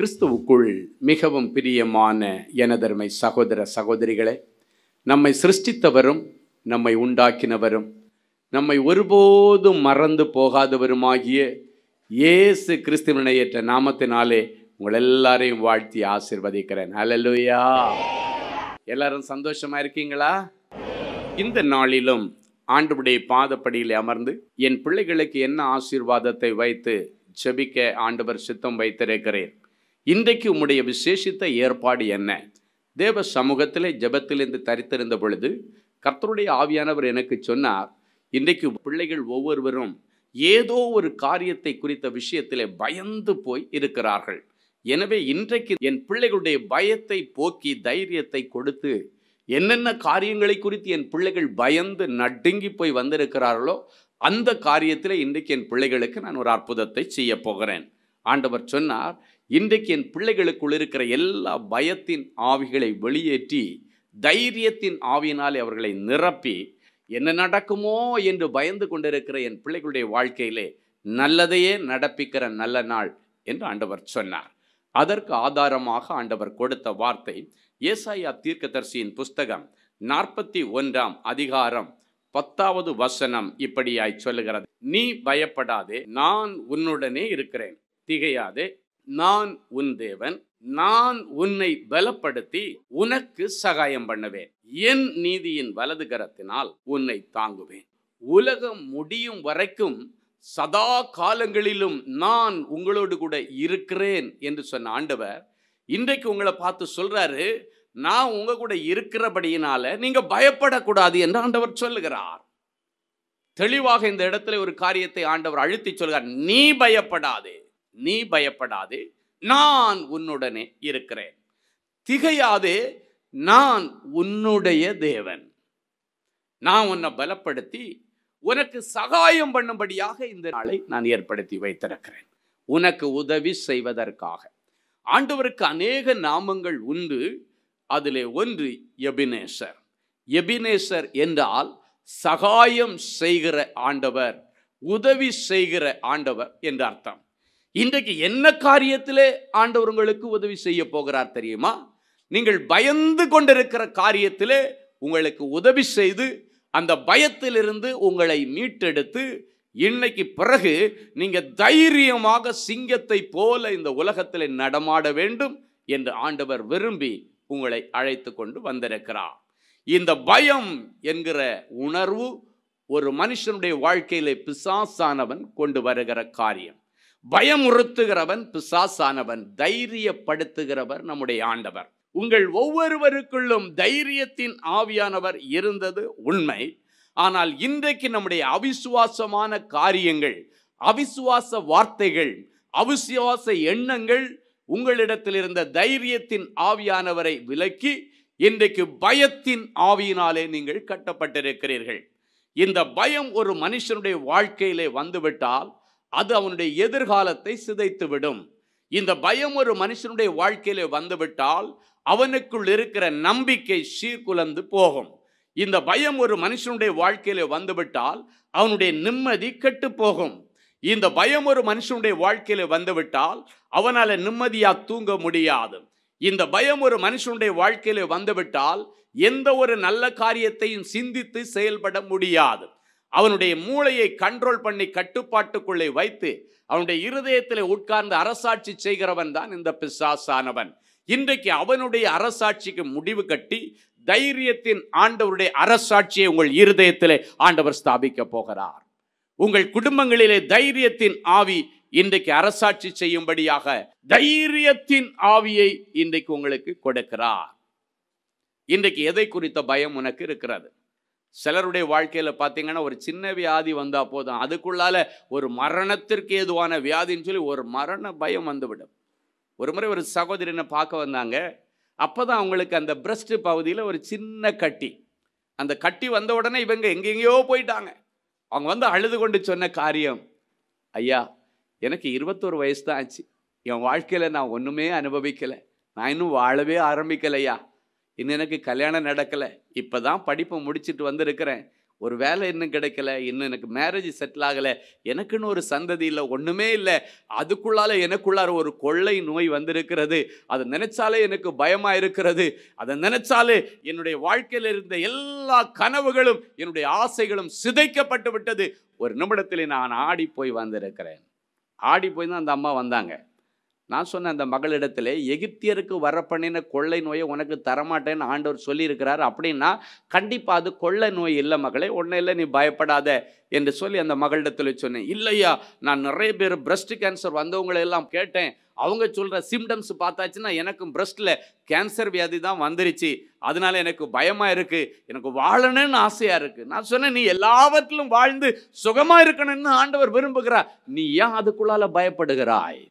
கிறிஸ்துவுக்குள் மிகவும் பிரியமான எனதருமை சகோதர சகோதரிகளே நம்மை சிருஷ்டித்தவரும் நம்மை உண்டாக்கினவரும் நம்மை ஒருபோதும் மறந்து போகாதவருமாகிய இயேசு கிறிஸ்துவனையற்ற நாமத்தினாலே உங்கள் எல்லாரையும் வாழ்த்தி ஆசிர்வதிக்கிறேன் ஹalleluya எல்லாரும் சந்தோஷமா இருக்கீங்களா இந்த நாளிலும் ஆண்டுடைய பாதப்படியில் அமர்ந்து என் பிள்ளைகளுக்கு என்ன ஆசீர்வாதத்தை வைத்து ஜெபிக்க ஆண்டவர் சித்தம் வைத்திருக்கிறேன் இன்றைக்கு உம்முடைய விசேஷித்த ஏற்பாடு என்ன தேவ சமூகத்திலே ஜெபத்திலிருந்து தரித்திருந்த பொழுது கர்த்தருடைய ஆவியானவர் எனக்கு சொன்னார் இன்றைக்கு பிள்ளைகள் ஒவ்வொருவரும் ஏதோ ஒரு காரியத்தை குறித்த விஷயத்திலே பயந்து போய் இருக்கிறார்கள் எனவே இன்றைக்கு என் பிள்ளைகளுடைய பயத்தை போக்கி தைரியத்தை கொடுத்து என்னென்ன காரியங்களை குறித்து என் பிள்ளைகள் பயந்து நடுங்கி போய் வந்திருக்கிறார்களோ அந்த காரியத்தில் இன்றைக்கு என் பிள்ளைகளுக்கு நான் ஒரு அற்புதத்தை செய்ய போகிறேன் ஆண்டவர் சொன்னார் இன்றைக்கு என் பிள்ளைகளுக்குள் இருக்கிற எல்லா பயத்தின் ஆவிகளை வெளியேற்றி தைரியத்தின் ஆவியினாலே அவர்களை நிரப்பி என்ன நடக்குமோ என்று பயந்து கொண்டிருக்கிற என் பிள்ளைகளுடைய வாழ்க்கையிலே நல்லதையே நடப்பிக்கிற நல்ல நாள் என்று ஆண்டவர் சொன்னார் அதற்கு ஆதாரமாக ஆண்டவர் கொடுத்த வார்த்தை ஏசாயா தீர்க்கதரிசியின் புஸ்தகம் நாற்பத்தி ஒன்றாம் அதிகாரம் பத்தாவது வசனம் இப்படியாய் சொல்லுகிறது நீ பயப்படாதே நான் உன்னுடனே இருக்கிறேன் திகையாதே நான் உன் தேவன் நான் உன்னை பலப்படுத்தி உனக்கு சகாயம் பண்ணுவேன் என் நீதியின் வலது கரத்தினால் உன்னை தாங்குவேன் உலகம் முடியும் வரைக்கும் சதா காலங்களிலும் நான் உங்களோடு கூட இருக்கிறேன் என்று சொன்ன ஆண்டவர் இன்றைக்கு உங்களை பார்த்து சொல்றாரு நான் உங்க கூட இருக்கிறபடியினால நீங்க பயப்படக்கூடாது என்று ஆண்டவர் சொல்லுகிறார் தெளிவாக இந்த இடத்துல ஒரு காரியத்தை ஆண்டவர் அழுத்தி சொல்கிறார் நீ பயப்படாதே நீ பயப்படாதே நான் உன்னுடனே இருக்கிறேன் திகையாதே நான் உன்னுடைய தேவன் நான் உன்னை பலப்படுத்தி உனக்கு சகாயம் பண்ணும்படியாக இந்த நாளை நான் ஏற்படுத்தி வைத்திருக்கிறேன் உனக்கு உதவி செய்வதற்காக ஆண்டவருக்கு அநேக நாமங்கள் உண்டு அதிலே ஒன்று எபினேசர் எபினேசர் என்றால் சகாயம் செய்கிற ஆண்டவர் உதவி செய்கிற ஆண்டவர் என்று அர்த்தம் இன்றைக்கு என்ன காரியத்திலே ஆண்டவர் உங்களுக்கு உதவி செய்ய போகிறார் தெரியுமா நீங்கள் பயந்து கொண்டிருக்கிற காரியத்திலே உங்களுக்கு உதவி செய்து அந்த பயத்திலிருந்து உங்களை மீட்டெடுத்து இன்னைக்கு பிறகு நீங்க தைரியமாக சிங்கத்தை போல இந்த உலகத்தில் நடமாட வேண்டும் என்று ஆண்டவர் விரும்பி உங்களை அழைத்து கொண்டு வந்திருக்கிறார் இந்த பயம் என்கிற உணர்வு ஒரு மனுஷனுடைய வாழ்க்கையிலே பிசாசானவன் கொண்டு வருகிற காரியம் பயமுறுத்துகிறவன் பிசாசானவன் தைரியப்படுத்துகிறவர் நம்முடைய ஆண்டவர் உங்கள் ஒவ்வொருவருக்குள்ளும் தைரியத்தின் ஆவியானவர் இருந்தது உண்மை ஆனால் இன்றைக்கு நம்முடைய அவிசுவாசமான காரியங்கள் அவிசுவாச வார்த்தைகள் அவிசுவாச எண்ணங்கள் உங்களிடத்தில் இருந்த தைரியத்தின் ஆவியானவரை விலக்கி இன்றைக்கு பயத்தின் ஆவியினாலே நீங்கள் கட்டப்பட்டிருக்கிறீர்கள் இந்த பயம் ஒரு மனுஷனுடைய வாழ்க்கையிலே வந்துவிட்டால் அது அவனுடைய எதிர்காலத்தை சிதைத்துவிடும் இந்த பயம் ஒரு மனுஷனுடைய வாழ்க்கையிலே வந்துவிட்டால் அவனுக்குள் இருக்கிற நம்பிக்கை சீர்குலைந்து போகும் இந்த பயம் ஒரு மனுஷனுடைய வாழ்க்கையில வந்துவிட்டால் அவனுடைய நிம்மதி கெட்டு போகும் இந்த பயம் ஒரு மனுஷனுடைய வாழ்க்கையில வந்துவிட்டால் அவனால நிம்மதியா தூங்க முடியாது இந்த பயம் ஒரு மனுஷனுடைய வாழ்க்கையில வந்துவிட்டால் எந்த ஒரு நல்ல காரியத்தையும் சிந்தித்து செயல்பட முடியாது அவனுடைய மூளையை கண்ட்ரோல் பண்ணி கட்டுப்பாட்டுக்குள்ளே வைத்து அவனுடைய இருதயத்தில் உட்கார்ந்து அரசாட்சி செய்கிறவன் தான் இந்த பிசாசானவன் இன்றைக்கு அவனுடைய அரசாட்சிக்கு முடிவு கட்டி தைரியத்தின் ஆண்டவருடைய அரசாட்சியை உங்கள் இருதயத்திலே ஆண்டவர் ஸ்தாபிக்க போகிறார் உங்கள் குடும்பங்களிலே தைரியத்தின் ஆவி இன்றைக்கு அரசாட்சி செய்யும்படியாக தைரியத்தின் ஆவியை இன்றைக்கு உங்களுக்கு கொடுக்கிறார் இன்றைக்கு எதை குறித்த பயம் உனக்கு இருக்கிறது சிலருடைய வாழ்க்கையில பார்த்தீங்கன்னா ஒரு சின்ன வியாதி வந்தா போதும் அதுக்குள்ளால ஒரு மரணத்திற்கு ஏதுவான வியாதின்னு சொல்லி ஒரு மரண பயம் வந்துவிடும் ஒரு முறை ஒரு சகோதரனை பார்க்க வந்தாங்க அப்பதான் அவங்களுக்கு அந்த பிரஸ்ட் பகுதியில் ஒரு சின்ன கட்டி அந்த கட்டி வந்த உடனே இவங்க எங்கெங்கேயோ போயிட்டாங்க அவங்க வந்து அழுது கொண்டு சொன்ன காரியம் ஐயா எனக்கு இருபத்தோரு வயசு தான் ஆச்சு என் வாழ்க்கையில் நான் ஒன்றுமே அனுபவிக்கலை நான் இன்னும் வாழவே ஆரம்பிக்கலையா இன்னும் எனக்கு கல்யாணம் நடக்கலை இப்போ தான் படிப்பை முடிச்சுட்டு வந்திருக்கிறேன் ஒரு வேலை இன்னும் கிடைக்கல இன்னும் எனக்கு மேரேஜ் செட்டில் ஆகலை எனக்குன்னு ஒரு சந்ததி இல்லை ஒன்றுமே இல்லை அதுக்குள்ளால எனக்குள்ளார ஒரு கொள்ளை நோய் வந்திருக்கிறது அதை நினைச்சாலே எனக்கு பயமாக இருக்கிறது அதை நினைச்சாலே என்னுடைய வாழ்க்கையில் இருந்த எல்லா கனவுகளும் என்னுடைய ஆசைகளும் சிதைக்கப்பட்டு விட்டது ஒரு நிமிடத்தில் நான் ஆடி போய் வந்திருக்கிறேன் ஆடி போய் தான் அந்த அம்மா வந்தாங்க நான் சொன்ன அந்த மகளிடத்தில் எகிப்தியருக்கு வர பண்ணின கொள்ளை நோயை உனக்கு தரமாட்டேன்னு ஆண்டவர் சொல்லியிருக்கிறார் அப்படின்னா கண்டிப்பாக அது கொள்ளை நோய் இல்லை மகளே ஒன்றும் இல்லை நீ பயப்படாத என்று சொல்லி அந்த மகளிடத்தில் சொன்னேன் இல்லையா நான் நிறைய பேர் பிரஸ்ட் கேன்சர் வந்தவங்களை எல்லாம் கேட்டேன் அவங்க சொல்கிற சிம்டம்ஸ் பார்த்தாச்சுன்னா எனக்கும் பிரஸ்ட்டில் கேன்சர் வியாதி தான் வந்துருச்சு அதனால எனக்கு பயமாக இருக்குது எனக்கு வாழணும்னு ஆசையாக இருக்குது நான் சொன்னேன் நீ எல்லாவற்றிலும் வாழ்ந்து சுகமாக இருக்கணும்னு ஆண்டவர் விரும்புகிறார் நீ ஏன் அதுக்குள்ளால பயப்படுகிறாய்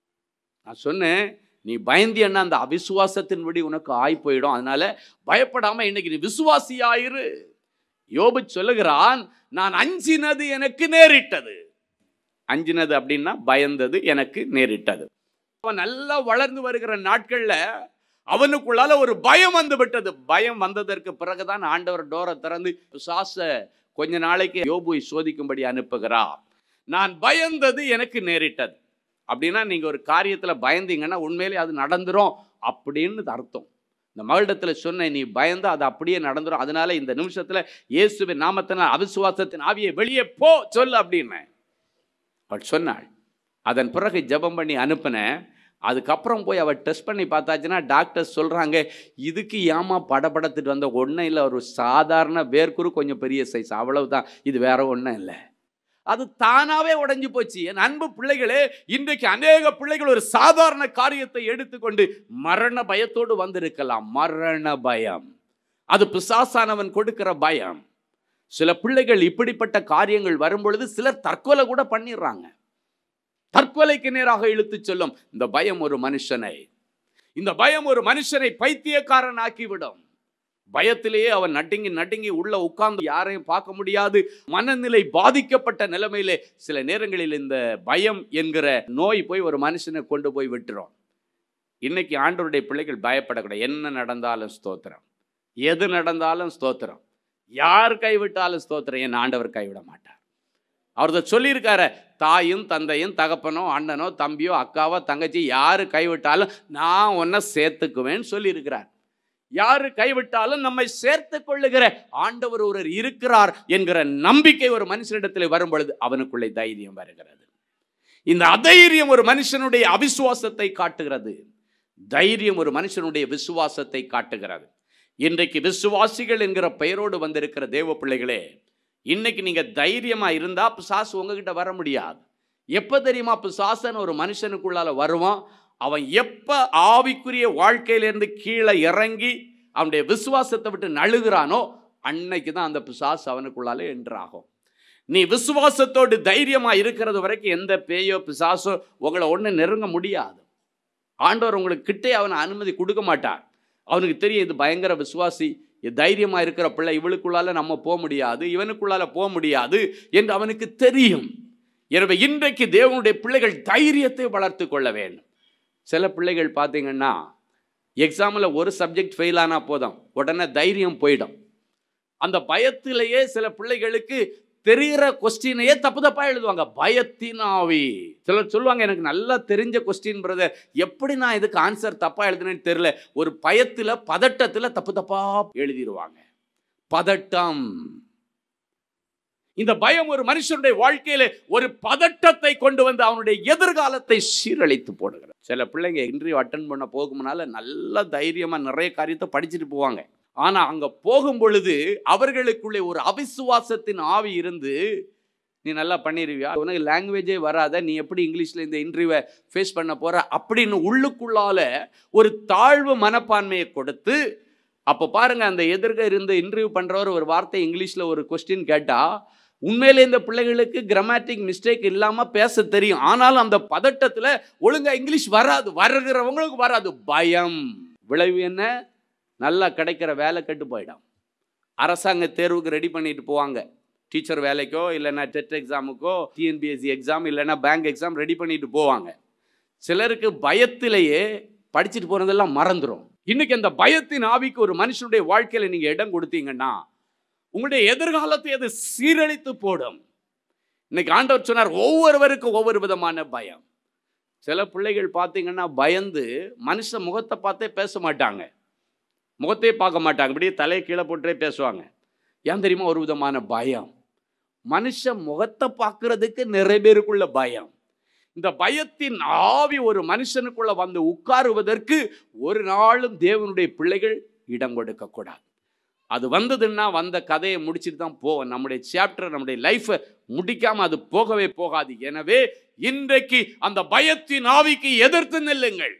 நான் சொன்னேன் நீ பயந்தியன்னா அந்த அவிசுவாசத்தின்படி உனக்கு ஆய் போயிடும் அதனால பயப்படாம இன்னைக்கு நீ விசுவாசியாயிரு யோபு சொல்லுகிறான் நான் அஞ்சினது எனக்கு நேரிட்டது அஞ்சினது அப்படின்னா பயந்தது எனக்கு நேரிட்டது அவன் நல்லா வளர்ந்து வருகிற நாட்கள்ல அவனுக்குள்ளால ஒரு பயம் வந்து விட்டது பயம் வந்ததற்கு பிறகுதான் ஆண்டவர் டோரை திறந்து சாச கொஞ்ச நாளைக்கு யோபுவை சோதிக்கும்படி அனுப்புகிறார் நான் பயந்தது எனக்கு நேரிட்டது அப்படின்னா நீங்கள் ஒரு காரியத்தில் பயந்தீங்கன்னா உண்மையிலே அது நடந்துரும் அப்படின்னு அர்த்தம் இந்த மகளிடத்தில் சொன்ன நீ பயந்தா அது அப்படியே நடந்துரும் அதனால இந்த நிமிஷத்தில் இயேசுவின் நாமத்தினால் அவிசுவாசத்தின் ஆவியை வெளியே போ சொல்லு அப்படின்னேன் அவள் சொன்னாள் அதன் பிறகு ஜெபம் பண்ணி அனுப்பினேன் அதுக்கப்புறம் போய் அவள் டெஸ்ட் பண்ணி பார்த்தாச்சுன்னா டாக்டர்ஸ் சொல்கிறாங்க இதுக்கு ஏமா படபடத்துட்டு வந்த ஒன்றும் இல்லை ஒரு சாதாரண வேர்க்குரு கொஞ்சம் பெரிய சைஸ் அவ்வளவுதான் இது வேற ஒன்றும் இல்லை அது தானாவே உடைஞ்சு போச்சு என் அன்பு பிள்ளைகளே இன்றைக்கு அநேக பிள்ளைகள் ஒரு சாதாரண காரியத்தை எடுத்துக்கொண்டு மரண பயத்தோடு வந்திருக்கலாம் மரண பயம் அது பிசாசானவன் கொடுக்கிற பயம் சில பிள்ளைகள் இப்படிப்பட்ட காரியங்கள் வரும் பொழுது சிலர் தற்கொலை கூட பண்ணிடுறாங்க தற்கொலைக்கு நேராக இழுத்து செல்லும் இந்த பயம் ஒரு மனுஷனை இந்த பயம் ஒரு மனுஷனை பைத்தியக்காரன் ஆக்கிவிடும் பயத்திலேயே அவன் நடுங்கி நடுங்கி உள்ள உட்கார்ந்து யாரையும் பார்க்க முடியாது மனநிலை பாதிக்கப்பட்ட நிலைமையிலே சில நேரங்களில் இந்த பயம் என்கிற நோய் போய் ஒரு மனுஷனை கொண்டு போய் விட்டுரும் இன்னைக்கு ஆண்டவருடைய பிள்ளைகள் பயப்படக்கூடாது என்ன நடந்தாலும் ஸ்தோத்திரம் எது நடந்தாலும் ஸ்தோத்திரம் யார் கைவிட்டாலும் ஸ்தோத்திரம் என் ஆண்டவர் கைவிட மாட்டார் அவர் சொல்லியிருக்காரு தாயும் தந்தையும் தகப்பனோ அண்ணனோ தம்பியோ அக்காவோ தங்கச்சி யார் கைவிட்டாலும் நான் உன்னை சேர்த்துக்குவேன்னு சொல்லியிருக்கிறார் யாரு கைவிட்டாலும் நம்மை சேர்த்து கொள்ளுகிற ஆண்டவர் ஒருவர் இருக்கிறார் என்கிற நம்பிக்கை ஒரு மனுஷனிடத்தில் வரும் பொழுது அவனுக்குள்ளே தைரியம் வருகிறது இந்த அதைரியம் ஒரு மனுஷனுடைய அவிசுவாசத்தை காட்டுகிறது தைரியம் ஒரு மனுஷனுடைய விசுவாசத்தை காட்டுகிறது இன்றைக்கு விசுவாசிகள் என்கிற பெயரோடு வந்திருக்கிற தேவ பிள்ளைகளே இன்னைக்கு நீங்க தைரியமா இருந்தா பிசாசு உங்ககிட்ட வர முடியாது எப்ப தெரியுமா பிசாசன் ஒரு மனுஷனுக்குள்ளால வருவான் அவன் எப்ப ஆவிக்குரிய வாழ்க்கையிலிருந்து கீழே இறங்கி அவனுடைய விசுவாசத்தை விட்டு நழுகிறானோ அன்னைக்கு தான் அந்த பிசாசு அவனுக்குள்ளால என்றாகும் நீ விசுவாசத்தோடு தைரியமா இருக்கிறது வரைக்கும் எந்த பேயோ பிசாசோ உங்களை ஒன்று நெருங்க முடியாது ஆண்டவர் உங்களுக்கு கிட்டே அவனை அனுமதி கொடுக்க மாட்டார் அவனுக்கு தெரியும் இது பயங்கர விசுவாசி இது தைரியமா இருக்கிற பிள்ளை இவளுக்குள்ளால நம்ம போக முடியாது இவனுக்குள்ளால போக முடியாது என்று அவனுக்கு தெரியும் எனவே இன்றைக்கு தேவனுடைய பிள்ளைகள் தைரியத்தை வளர்த்து கொள்ள வேண்டும் சில பிள்ளைகள் பார்த்தீங்கன்னா எக்ஸாமில் ஒரு சப்ஜெக்ட் ஃபெயில் ஆனால் போதும் உடனே தைரியம் போயிடும் அந்த பயத்திலேயே சில பிள்ளைகளுக்கு தெரிகிற கொஸ்டினையே தப்பு தப்பாக எழுதுவாங்க பயத்தின் ஆவி சிலர் சொல்லுவாங்க எனக்கு நல்லா தெரிஞ்ச கொஸ்டின் பிரதர் எப்படி நான் இதுக்கு ஆன்சர் தப்பாக எழுதுனேன்னு தெரியல ஒரு பயத்தில் பதட்டத்தில் தப்பு தப்பாக எழுதிடுவாங்க பதட்டம் இந்த பயம் ஒரு மனுஷனுடைய வாழ்க்கையில ஒரு பதட்டத்தை கொண்டு வந்து அவனுடைய எதிர்காலத்தை சீரழித்து போடுகிறது சில பிள்ளைங்க இன்டர்வியூ அட்டன் பண்ண போகும்னால நல்ல தைரியமா நிறைய காரியத்தை படிச்சுட்டு போவாங்க ஆனா அங்க போகும் பொழுது அவர்களுக்குள்ளே ஒரு அவிசுவாசத்தின் ஆவி இருந்து நீ நல்லா பண்ணிடுவியா உனக்கு லாங்குவேஜே வராத நீ எப்படி இங்கிலீஷில் இந்த இன்டர்வியூவை ஃபேஸ் பண்ண போற அப்படின்னு உள்ளுக்குள்ளால ஒரு தாழ்வு மனப்பான்மையை கொடுத்து அப்போ பாருங்க அந்த எதிர்க்க இருந்து இன்டர்வியூ பண்ணுறவர் ஒரு வார்த்தை இங்கிலீஷில் ஒரு கொஸ்டின் கேட்டால் உண்மையிலே இந்த பிள்ளைகளுக்கு கிராமட்டிக் மிஸ்டேக் இல்லாமல் பேச தெரியும் ஆனாலும் அந்த பதட்டத்தில் ஒழுங்காக இங்கிலீஷ் வராது வருகிறவங்களுக்கு வராது பயம் விளைவு என்ன நல்லா கிடைக்கிற வேலை கெட்டு போயிடும் அரசாங்க தேர்வுக்கு ரெடி பண்ணிட்டு போவாங்க டீச்சர் வேலைக்கோ இல்லைன்னா டெட் எக்ஸாமுக்கோ டிஎன்பிஎஸ்சி எக்ஸாம் இல்லைன்னா பேங்க் எக்ஸாம் ரெடி பண்ணிட்டு போவாங்க சிலருக்கு பயத்திலேயே படிச்சுட்டு போகிறதெல்லாம் மறந்துடும் இன்னைக்கு அந்த பயத்தின் ஆவிக்கு ஒரு மனுஷனுடைய வாழ்க்கையில் நீங்கள் இடம் கொடுத்தீங்கன்னா உங்களுடைய எதிர்காலத்தை அது சீரழித்து போடும் இன்னைக்கு ஆண்டவர் சொன்னார் ஒவ்வொருவருக்கும் ஒவ்வொரு விதமான பயம் சில பிள்ளைகள் பார்த்தீங்கன்னா பயந்து மனுஷ முகத்தை பார்த்தே பேச மாட்டாங்க முகத்தையே பார்க்க மாட்டாங்க இப்படியே தலையை கீழே போட்டுட்டே பேசுவாங்க ஏன் தெரியுமா ஒரு விதமான பயம் மனுஷ முகத்தை பார்க்கறதுக்கு நிறைய பேருக்குள்ள பயம் இந்த பயத்தின் ஆவி ஒரு மனுஷனுக்குள்ள வந்து உட்காருவதற்கு ஒரு நாளும் தேவனுடைய பிள்ளைகள் இடம் கொடுக்க கூடாது அது வந்ததுன்னா வந்த கதையை முடிச்சுட்டு தான் போவோம் நம்முடைய சாப்டர் நம்முடைய லைஃப்பை முடிக்காம அது போகவே போகாது எனவே இன்றைக்கு அந்த பயத்தின் ஆவிக்கு எதிர்த்து நில்லுங்கள்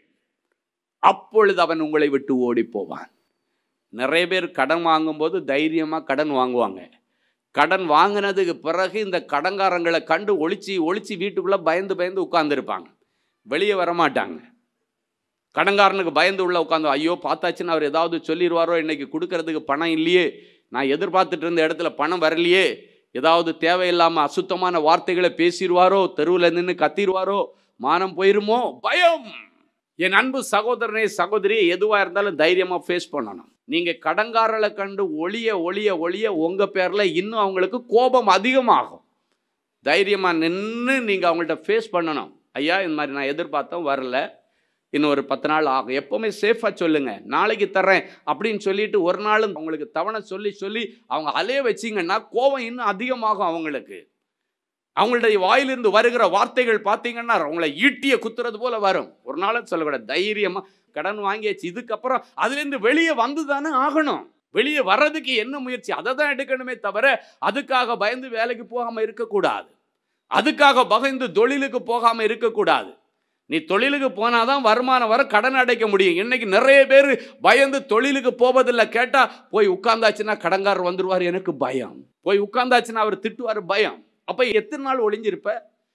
அப்பொழுது அவன் உங்களை விட்டு ஓடி போவான் நிறைய பேர் கடன் வாங்கும்போது தைரியமாக கடன் வாங்குவாங்க கடன் வாங்கினதுக்கு பிறகு இந்த கடன்காரங்களை கண்டு ஒளிச்சு ஒளிச்சு வீட்டுக்குள்ளே பயந்து பயந்து உட்கார்ந்துருப்பாங்க வெளியே வரமாட்டாங்க கடன்காரனுக்கு பயந்து உள்ள உட்காந்து ஐயோ பார்த்தாச்சுன்னு அவர் ஏதாவது சொல்லிடுவாரோ இன்னைக்கு கொடுக்கறதுக்கு பணம் இல்லையே நான் எதிர்பார்த்துட்டு இருந்த இடத்துல பணம் வரலையே ஏதாவது தேவையில்லாமல் அசுத்தமான வார்த்தைகளை பேசிடுவாரோ தெருவில் நின்று கத்திடுவாரோ மானம் போயிருமோ பயம் என் அன்பு சகோதரனே சகோதரி எதுவாக இருந்தாலும் தைரியமாக ஃபேஸ் பண்ணணும் நீங்கள் கடங்காரர்களை கண்டு ஒளிய ஒளிய ஒளிய உங்கள் பேரில் இன்னும் அவங்களுக்கு கோபம் அதிகமாகும் தைரியமாக நின்று நீங்கள் அவங்கள்ட்ட ஃபேஸ் பண்ணணும் ஐயா இந்த மாதிரி நான் எதிர்பார்த்தோம் வரல இன்னும் ஒரு பத்து நாள் ஆகும் எப்போவுமே சேஃபாக சொல்லுங்கள் நாளைக்கு தர்றேன் அப்படின்னு சொல்லிட்டு ஒரு நாளும் அவங்களுக்கு தவணை சொல்லி சொல்லி அவங்க அலைய வச்சிங்கன்னா கோபம் இன்னும் அதிகமாகும் அவங்களுக்கு அவங்களுடைய வாயிலிருந்து வருகிற வார்த்தைகள் பார்த்தீங்கன்னா அவங்கள ஈட்டிய குத்துறது போல வரும் ஒரு நாளும் சொல்லக்கூடாது தைரியமாக கடன் வாங்கியாச்சு இதுக்கப்புறம் அதுலேருந்து வெளியே வந்து தானே ஆகணும் வெளியே வர்றதுக்கு என்ன முயற்சி அதை தான் எடுக்கணுமே தவிர அதுக்காக பயந்து வேலைக்கு போகாமல் இருக்கக்கூடாது அதுக்காக பகைந்து தொழிலுக்கு போகாமல் இருக்கக்கூடாது நீ தொழிலுக்கு போனாதான் வருமானம் வர கடன் அடைக்க முடியும் இன்னைக்கு நிறைய பேர் பயந்து தொழிலுக்கு போவதில்லை கேட்டால் போய் உட்கார்ந்தாச்சுன்னா கடன்காரர் வந்துடுவார் எனக்கு பயம் போய் உட்கார்ந்தாச்சுன்னா அவர் திட்டுவார் பயம் அப்போ எத்தனை நாள் ஒளிஞ்சிருப்ப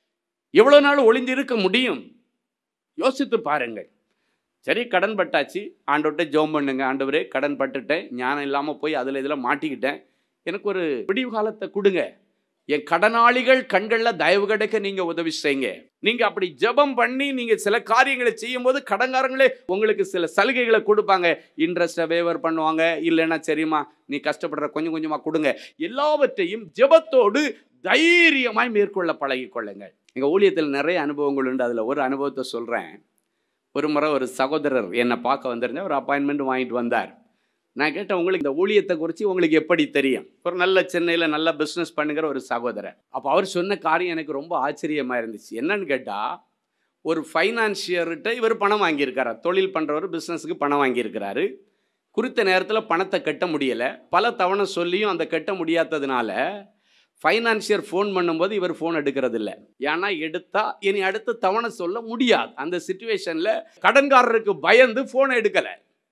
எவ்வளோ நாள் ஒளிஞ்சிருக்க முடியும் யோசித்து பாருங்கள் சரி கடன் பட்டாச்சு ஆண்டவர்கிட்ட ஜோம் பண்ணுங்க ஆண்டவரே கடன் பட்டுட்டேன் ஞானம் இல்லாமல் போய் அதில் இதில் மாட்டிக்கிட்டேன் எனக்கு ஒரு விடிவு காலத்தை கொடுங்க என் கடனாளிகள் கண்களில் தயவு கிடைக்க நீங்கள் உதவி செய்யுங்க நீங்கள் அப்படி ஜெபம் பண்ணி நீங்கள் சில காரியங்களை செய்யும்போது கடன்காரங்களே உங்களுக்கு சில சலுகைகளை கொடுப்பாங்க இன்ட்ரெஸ்ட்டை வேவர் பண்ணுவாங்க இல்லைன்னா சரிம்மா நீ கஷ்டப்படுற கொஞ்சம் கொஞ்சமாக கொடுங்க எல்லாவற்றையும் ஜெபத்தோடு தைரியமாய் மேற்கொள்ள பழகிக்கொள்ளுங்க எங்கள் ஊழியத்தில் நிறைய அனுபவங்கள் உண்டு அதில் ஒரு அனுபவத்தை சொல்கிறேன் ஒரு முறை ஒரு சகோதரர் என்னை பார்க்க வந்திருந்தேன் ஒரு அப்பாயின்மெண்ட் வாங்கிட்டு வந்தார் நான் கேட்டேன் உங்களுக்கு இந்த ஊழியத்தை குறித்து உங்களுக்கு எப்படி தெரியும் ஒரு நல்ல சென்னையில் நல்ல பிஸ்னஸ் பண்ணுங்கிற ஒரு சகோதரர் அப்போ அவர் சொன்ன காரியம் எனக்கு ரொம்ப ஆச்சரியமாக இருந்துச்சு என்னன்னு கேட்டால் ஒரு ஃபைனான்சியர்கிட்ட இவர் பணம் வாங்கியிருக்காரு தொழில் பண்ணுறவர் பிஸ்னஸுக்கு பணம் வாங்கியிருக்கிறாரு குறித்த நேரத்தில் பணத்தை கட்ட முடியலை பல தவணை சொல்லியும் அந்த கட்ட முடியாததுனால ஃபைனான்சியர் ஃபோன் பண்ணும்போது இவர் ஃபோன் எடுக்கிறதில்ல ஏன்னா எடுத்தா இனி அடுத்த தவணை சொல்ல முடியாது அந்த சுச்சுவேஷனில் கடன்காரருக்கு பயந்து ஃபோன் எடுக்கலை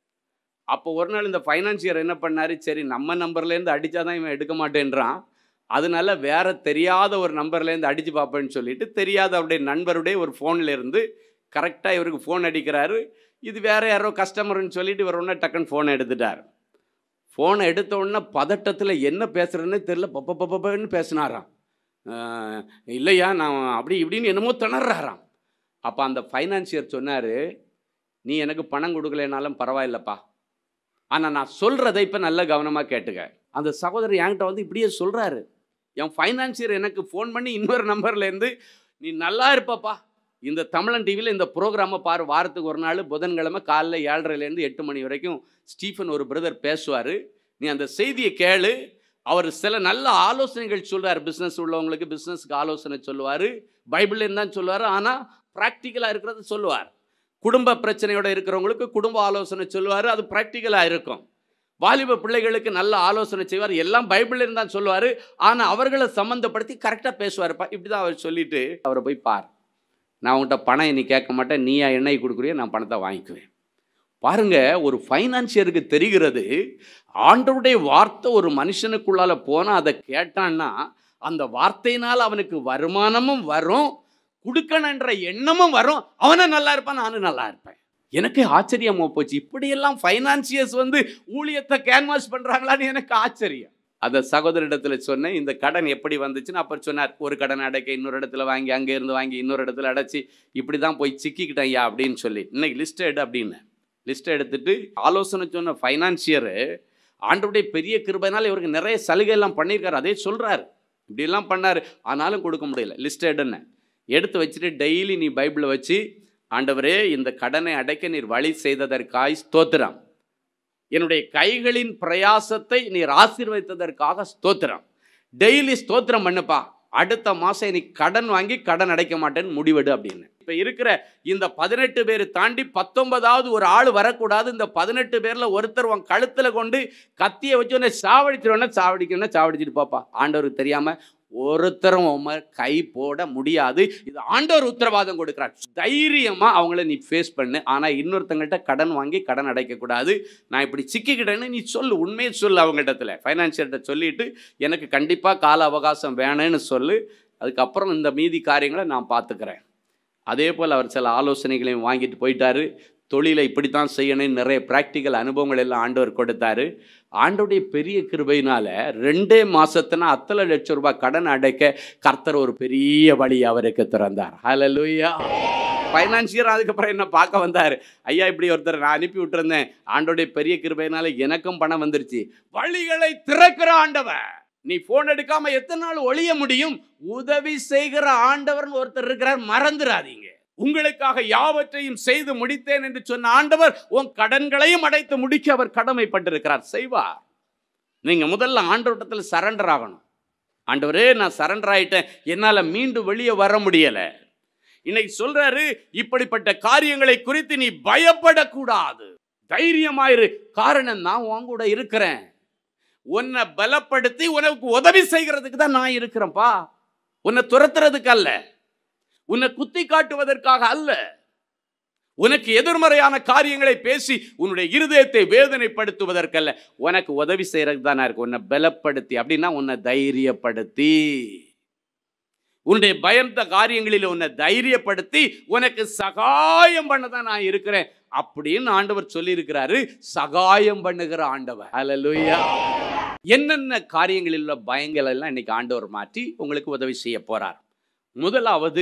அப்போ ஒரு நாள் இந்த ஃபைனான்சியர் என்ன பண்ணாரு சரி நம்ம நம்பர்லேருந்து அடித்தாதான் இவன் எடுக்க மாட்டேன்றான் அதனால வேற தெரியாத ஒரு நம்பர்லேருந்து அடித்து பார்ப்பேன்னு சொல்லிட்டு தெரியாத அவருடைய நண்பருடைய ஒரு ஃபோனில் இருந்து கரெக்டாக இவருக்கு ஃபோன் அடிக்கிறாரு இது வேற யாரோ கஸ்டமர்னு சொல்லிட்டு இவர் ஒன்றா டக்குன்னு ஃபோனை எடுத்துட்டார் ஃபோனை எடுத்த உடனே பதட்டத்தில் என்ன பேசுகிறேன்னு தெரில பப்ப பப்பன்னு பேசினாராம் ஆஹ், இல்லையா நான் அப்படி இப்படின்னு என்னமோ திணறாராம் அப்போ அந்த ஃபைனான்சியர் சொன்னார் நீ எனக்கு பணம் கொடுக்கலைனாலும் பரவாயில்லப்பா ஆனால் நான் சொல்கிறதை இப்போ நல்ல கவனமாக கேட்டுக்க அந்த சகோதரர் என்கிட்ட வந்து இப்படியே சொல்கிறாரு என் ஃபைனான்சியர் எனக்கு ஃபோன் பண்ணி இன்னொரு நம்பர்லேருந்து நீ நல்லா இருப்பப்பா இந்த தமிழன் டிவியில் இந்த ப்ரோக்ராமை பாரு வாரத்துக்கு ஒரு நாள் புதன்கிழமை காலைல ஏழரைலேருந்து எட்டு மணி வரைக்கும் ஸ்டீஃபன் ஒரு பிரதர் பேசுவார் நீ அந்த செய்தியை கேளு அவர் சில நல்ல ஆலோசனைகள் சொல்றார் பிஸ்னஸ் உள்ளவங்களுக்கு பிஸ்னஸ்க்கு ஆலோசனை சொல்லுவார் பைபிள்லேருந்து தான் சொல்லுவார் ஆனால் ப்ராக்டிக்கலாக இருக்கிறத சொல்லுவார் குடும்ப பிரச்சனையோட இருக்கிறவங்களுக்கு குடும்ப ஆலோசனை சொல்லுவார் அது ப்ராக்டிக்கலாக இருக்கும் வாலிப பிள்ளைகளுக்கு நல்ல ஆலோசனை செய்வார் எல்லாம் பைபிள்லேருந்து தான் சொல்லுவார் ஆனால் அவர்களை சம்மந்தப்படுத்தி கரெக்டாக பேசுவார்ப்பா இப்படி தான் அவர் சொல்லிட்டு அவரை போய் பார் நான் உன்கிட்ட பணம் நீ கேட்க மாட்டேன் நீயா எண்ணெய் கொடுக்குறியோ நான் பணத்தை வாங்கிக்குவேன் பாருங்க ஒரு ஃபைனான்சியருக்கு தெரிகிறது ஆண்டவருடைய வார்த்தை ஒரு மனுஷனுக்குள்ளால போனால் அதை கேட்டான்னா அந்த வார்த்தையினால் அவனுக்கு வருமானமும் வரும் கொடுக்கணுன்ற எண்ணமும் வரும் அவனும் நல்லா இருப்பான் நானும் நல்லா இருப்பேன் எனக்கு ஆச்சரியமா போச்சு இப்படியெல்லாம் ஃபைனான்சியர்ஸ் வந்து ஊழியத்தை கேன்வாஸ் பண்றாங்களான்னு எனக்கு ஆச்சரியம் அந்த சகோதரிடத்துல சொன்னேன் இந்த கடன் எப்படி வந்துச்சுன்னு அப்புறம் சொன்னார் ஒரு கடன் அடைக்க இன்னொரு இடத்துல வாங்கி அங்கே இருந்து வாங்கி இன்னொரு இடத்துல அடைச்சி இப்படி தான் போய் சிக்கிக்கிட்டேன் ஐயா அப்படின்னு சொல்லி இன்னைக்கு லிஸ்ட் எடு அப்படின்னு லிஸ்ட் எடுத்துட்டு ஆலோசனை சொன்ன ஃபைனான்சியரு ஆண்டவருடைய பெரிய கிருபைனால இவருக்கு நிறைய சலுகை எல்லாம் பண்ணியிருக்காரு அதே சொல்றாரு இப்படியெல்லாம் பண்ணாரு ஆனாலும் கொடுக்க முடியல லிஸ்ட் எடுன்னு எடுத்து வச்சுட்டு டெய்லி நீ பைபிளை வச்சு ஆண்டவரே இந்த கடனை அடைக்க நீர் வழி செய்ததற்காய் ஸ்தோத்திரம் என்னுடைய கைகளின் பிரயாசத்தை நீர் ஆசீர்வதித்ததற்காக ஸ்தோத்திரம் டெய்லி ஸ்தோத்திரம் பண்ணுப்பா அடுத்த மாதம் நீ கடன் வாங்கி கடன் அடைக்க மாட்டேன்னு முடிவெடு அப்படின்னு இப்போ இருக்கிற இந்த பதினெட்டு பேர் தாண்டி பத்தொன்பதாவது ஒரு ஆள் வரக்கூடாது இந்த பதினெட்டு பேரில் ஒருத்தர் உன் கழுத்தில் கொண்டு கத்தியை வச்சு உன்னை சாவடிச்சிருவேன்னா சாவடிக்கணும்னா சாவடிச்சிட்டு பாப்பா ஆண்டவருக்கு தெரியாமல் ஒருத்தரும் உம கை போட முடியாது இது ஆண்டவர் உத்தரவாதம் கொடுக்குறார் தைரியமா அவங்கள நீ ஃபேஸ் பண்ணு ஆனா இன்னொருத்தங்கள்ட்ட கடன் வாங்கி கடன் அடைக்கக்கூடாது நான் இப்படி சிக்கிக்கிட்டேன்னு நீ சொல்லு உண்மையை சொல்லு அவங்கள்ட்ட ஃபைனான்சியர்கிட்ட சொல்லிட்டு எனக்கு கண்டிப்பா கால அவகாசம் வேணும்னு சொல்லு அதுக்கப்புறம் இந்த மீதி காரியங்களை நான் பார்த்துக்கிறேன் அதே போல் அவர் சில ஆலோசனைகளையும் வாங்கிட்டு போயிட்டாரு தொழிலை இப்படித்தான் செய்யணும்னு நிறைய ப்ராக்டிக்கல் அனுபவங்கள் எல்லாம் ஆண்டவர் கொடுத்தாரு ஆண்டோடைய பெரிய கிருபையினால ரெண்டே மாசத்துனா அத்தனை லட்சம் ரூபாய் கடன் அடைக்க கர்த்தர் ஒரு பெரிய வழி அவருக்கு திறந்தார் ஹalleluya ஃபைனான்சியர் அதுக்கப்புறம் என்ன பார்க்க வந்தார் ஐயா இப்படி ஒருத்தர் நான் அனுப்பி விட்டுருந்தேன் ஆண்டோடைய பெரிய கிருபையினால எனக்கும் பணம் வந்துருச்சு வழிகளை திறக்கிற ஆண்டவர் நீ போன் எடுக்காம எத்தனை நாள் ஒழிய முடியும் உதவி செய்கிற ஆண்டவர்னு ஒருத்தர் இருக்கிறார் மறந்துடாதீங்க உங்களுக்காக யாவற்றையும் செய்து முடித்தேன் என்று சொன்ன ஆண்டவர் உன் கடன்களையும் அடைத்து முடிக்க அவர் கடமைப்பட்டிருக்கிறார் செய்வார் நீங்க முதல்ல ஆண்டவட்டத்தில் சரண்டர் ஆகணும் ஆண்டவரே நான் சரண்டர் ஆயிட்டேன் என்னால மீண்டும் வெளியே வர முடியல இன்னைக்கு சொல்றாரு இப்படிப்பட்ட காரியங்களை குறித்து நீ பயப்படக்கூடாது தைரியமாயிரு காரணம் நான் உன் கூட இருக்கிறேன் உன்னை பலப்படுத்தி உனக்கு உதவி செய்கிறதுக்கு தான் நான் இருக்கிறேன்ப்பா உன்னை துரத்துறதுக்கு அல்ல உன்னை குத்தி காட்டுவதற்காக அல்ல உனக்கு எதிர்மறையான காரியங்களை பேசி உன்னுடைய இருதயத்தை வேதனைப்படுத்துவதற்கல்ல உனக்கு உதவி செய்யறதுக்கு தான் இருக்கு உன்னை பலப்படுத்தி அப்படின்னா உன்னை தைரியப்படுத்தி உன்னுடைய பயந்த காரியங்களில் உன்னை தைரியப்படுத்தி உனக்கு சகாயம் பண்ண தான் நான் இருக்கிறேன் அப்படின்னு ஆண்டவர் சொல்லியிருக்கிறாரு சகாயம் பண்ணுகிற ஆண்டவர் ஹalleluya என்னென்ன காரியங்களில் உள்ள பயங்கள் எல்லாம் இன்னைக்கு ஆண்டவர் மாற்றி உங்களுக்கு உதவி செய்ய போறார் முதலாவது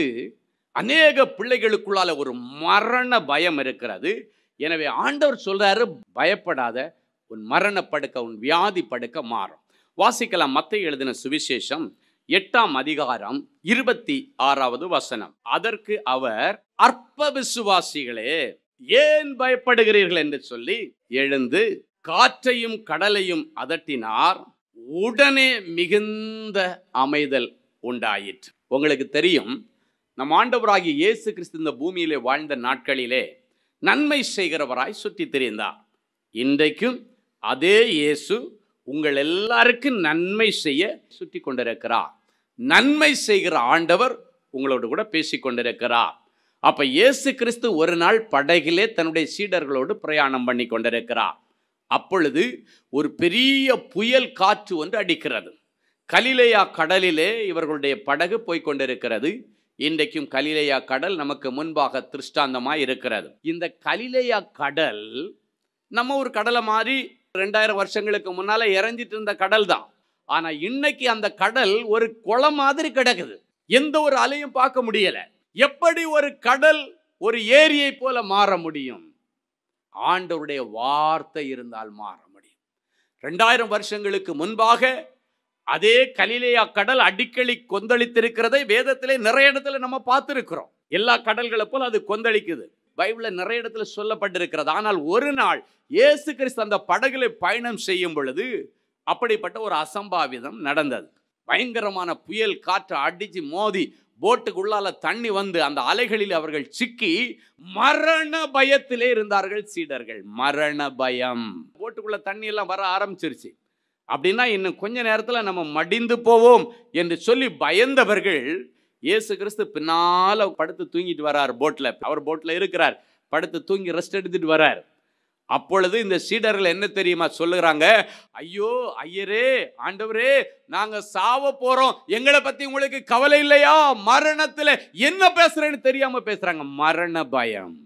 அநேக பிள்ளைகளுக்குள்ளால ஒரு மரண பயம் இருக்கிறது எனவே ஆண்டவர் சொல்றாரு பயப்படாத உன் மரண படுக்க உன் வியாதி படுக்க மாறும் வாசிக்கலாம் மத்திய எழுதின சுவிசேஷம் எட்டாம் அதிகாரம் இருபத்தி ஆறாவது வசனம் அதற்கு அவர் அற்ப விசுவாசிகளே ஏன் பயப்படுகிறீர்கள் என்று சொல்லி எழுந்து காற்றையும் கடலையும் அதட்டினார் உடனே மிகுந்த அமைதல் உண்டாயிற்று உங்களுக்கு தெரியும் நம் ஆண்டவராகிய இயேசு கிறிஸ்து இந்த பூமியிலே வாழ்ந்த நாட்களிலே நன்மை செய்கிறவராய் சுற்றி திரிந்தார் இன்றைக்கும் அதே இயேசு உங்கள் எல்லாருக்கும் நன்மை செய்ய சுற்றி கொண்டிருக்கிறார் நன்மை செய்கிற ஆண்டவர் உங்களோடு கூட பேசி கொண்டிருக்கிறார் அப்ப இயேசு கிறிஸ்து ஒரு நாள் படகிலே தன்னுடைய சீடர்களோடு பிரயாணம் பண்ணி கொண்டிருக்கிறார் அப்பொழுது ஒரு பெரிய புயல் காற்று ஒன்று அடிக்கிறது கலிலேயா கடலிலே இவர்களுடைய படகு போய் கொண்டிருக்கிறது இன்றைக்கும் கலிலேயா கடல் நமக்கு முன்பாக திருஷ்டாந்தமாய் இருக்கிறது இந்த கலிலேயா கடல் நம்ம ஒரு கடலை மாதிரி ரெண்டாயிரம் வருஷங்களுக்கு முன்னால இறஞ்சிட்டு இருந்த கடல் தான் ஆனா இன்னைக்கு அந்த கடல் ஒரு குளம் மாதிரி கிடக்குது எந்த ஒரு அலையும் பார்க்க முடியல எப்படி ஒரு கடல் ஒரு ஏரியை போல மாற முடியும் ஆண்டவருடைய வார்த்தை இருந்தால் மாற முடியும் ரெண்டாயிரம் வருஷங்களுக்கு முன்பாக அதே கலிலேயா கடல் அடிக்கடி கொந்தளித்திருக்கிறதை வேதத்திலே நிறைய இடத்துல நம்ம பார்த்துருக்கிறோம் எல்லா கடல்களை போல அது கொந்தளிக்குது பைபிள்ல நிறைய இடத்துல சொல்லப்பட்டிருக்கிறது ஆனால் ஒரு நாள் இயேசு கிறிஸ்து அந்த படகுல பயணம் செய்யும் பொழுது அப்படிப்பட்ட ஒரு அசம்பாவிதம் நடந்தது பயங்கரமான புயல் காற்று அடிச்சு மோதி போட்டுக்குள்ளால தண்ணி வந்து அந்த அலைகளில் அவர்கள் சிக்கி மரண பயத்திலே இருந்தார்கள் சீடர்கள் மரண பயம் போட்டுக்குள்ள தண்ணி எல்லாம் வர ஆரம்பிச்சிருச்சு அப்படின்னா இன்னும் கொஞ்ச நேரத்தில் நம்ம மடிந்து போவோம் என்று சொல்லி பயந்தவர்கள் இயேசு கிறிஸ்து பின்னால படுத்து தூங்கிட்டு வரார் போட்ல அவர் போட்ல இருக்கிறார் படுத்து தூங்கி ரெஸ்ட் எடுத்துட்டு வரார் அப்பொழுது இந்த சீடர்கள் என்ன தெரியுமா சொல்லுகிறாங்க ஐயோ ஐயரே ஆண்டவரே நாங்க சாவ போறோம் எங்களை பத்தி உங்களுக்கு கவலை இல்லையா மரணத்துல என்ன பேசுறேன்னு தெரியாம பேசுறாங்க மரண பயம்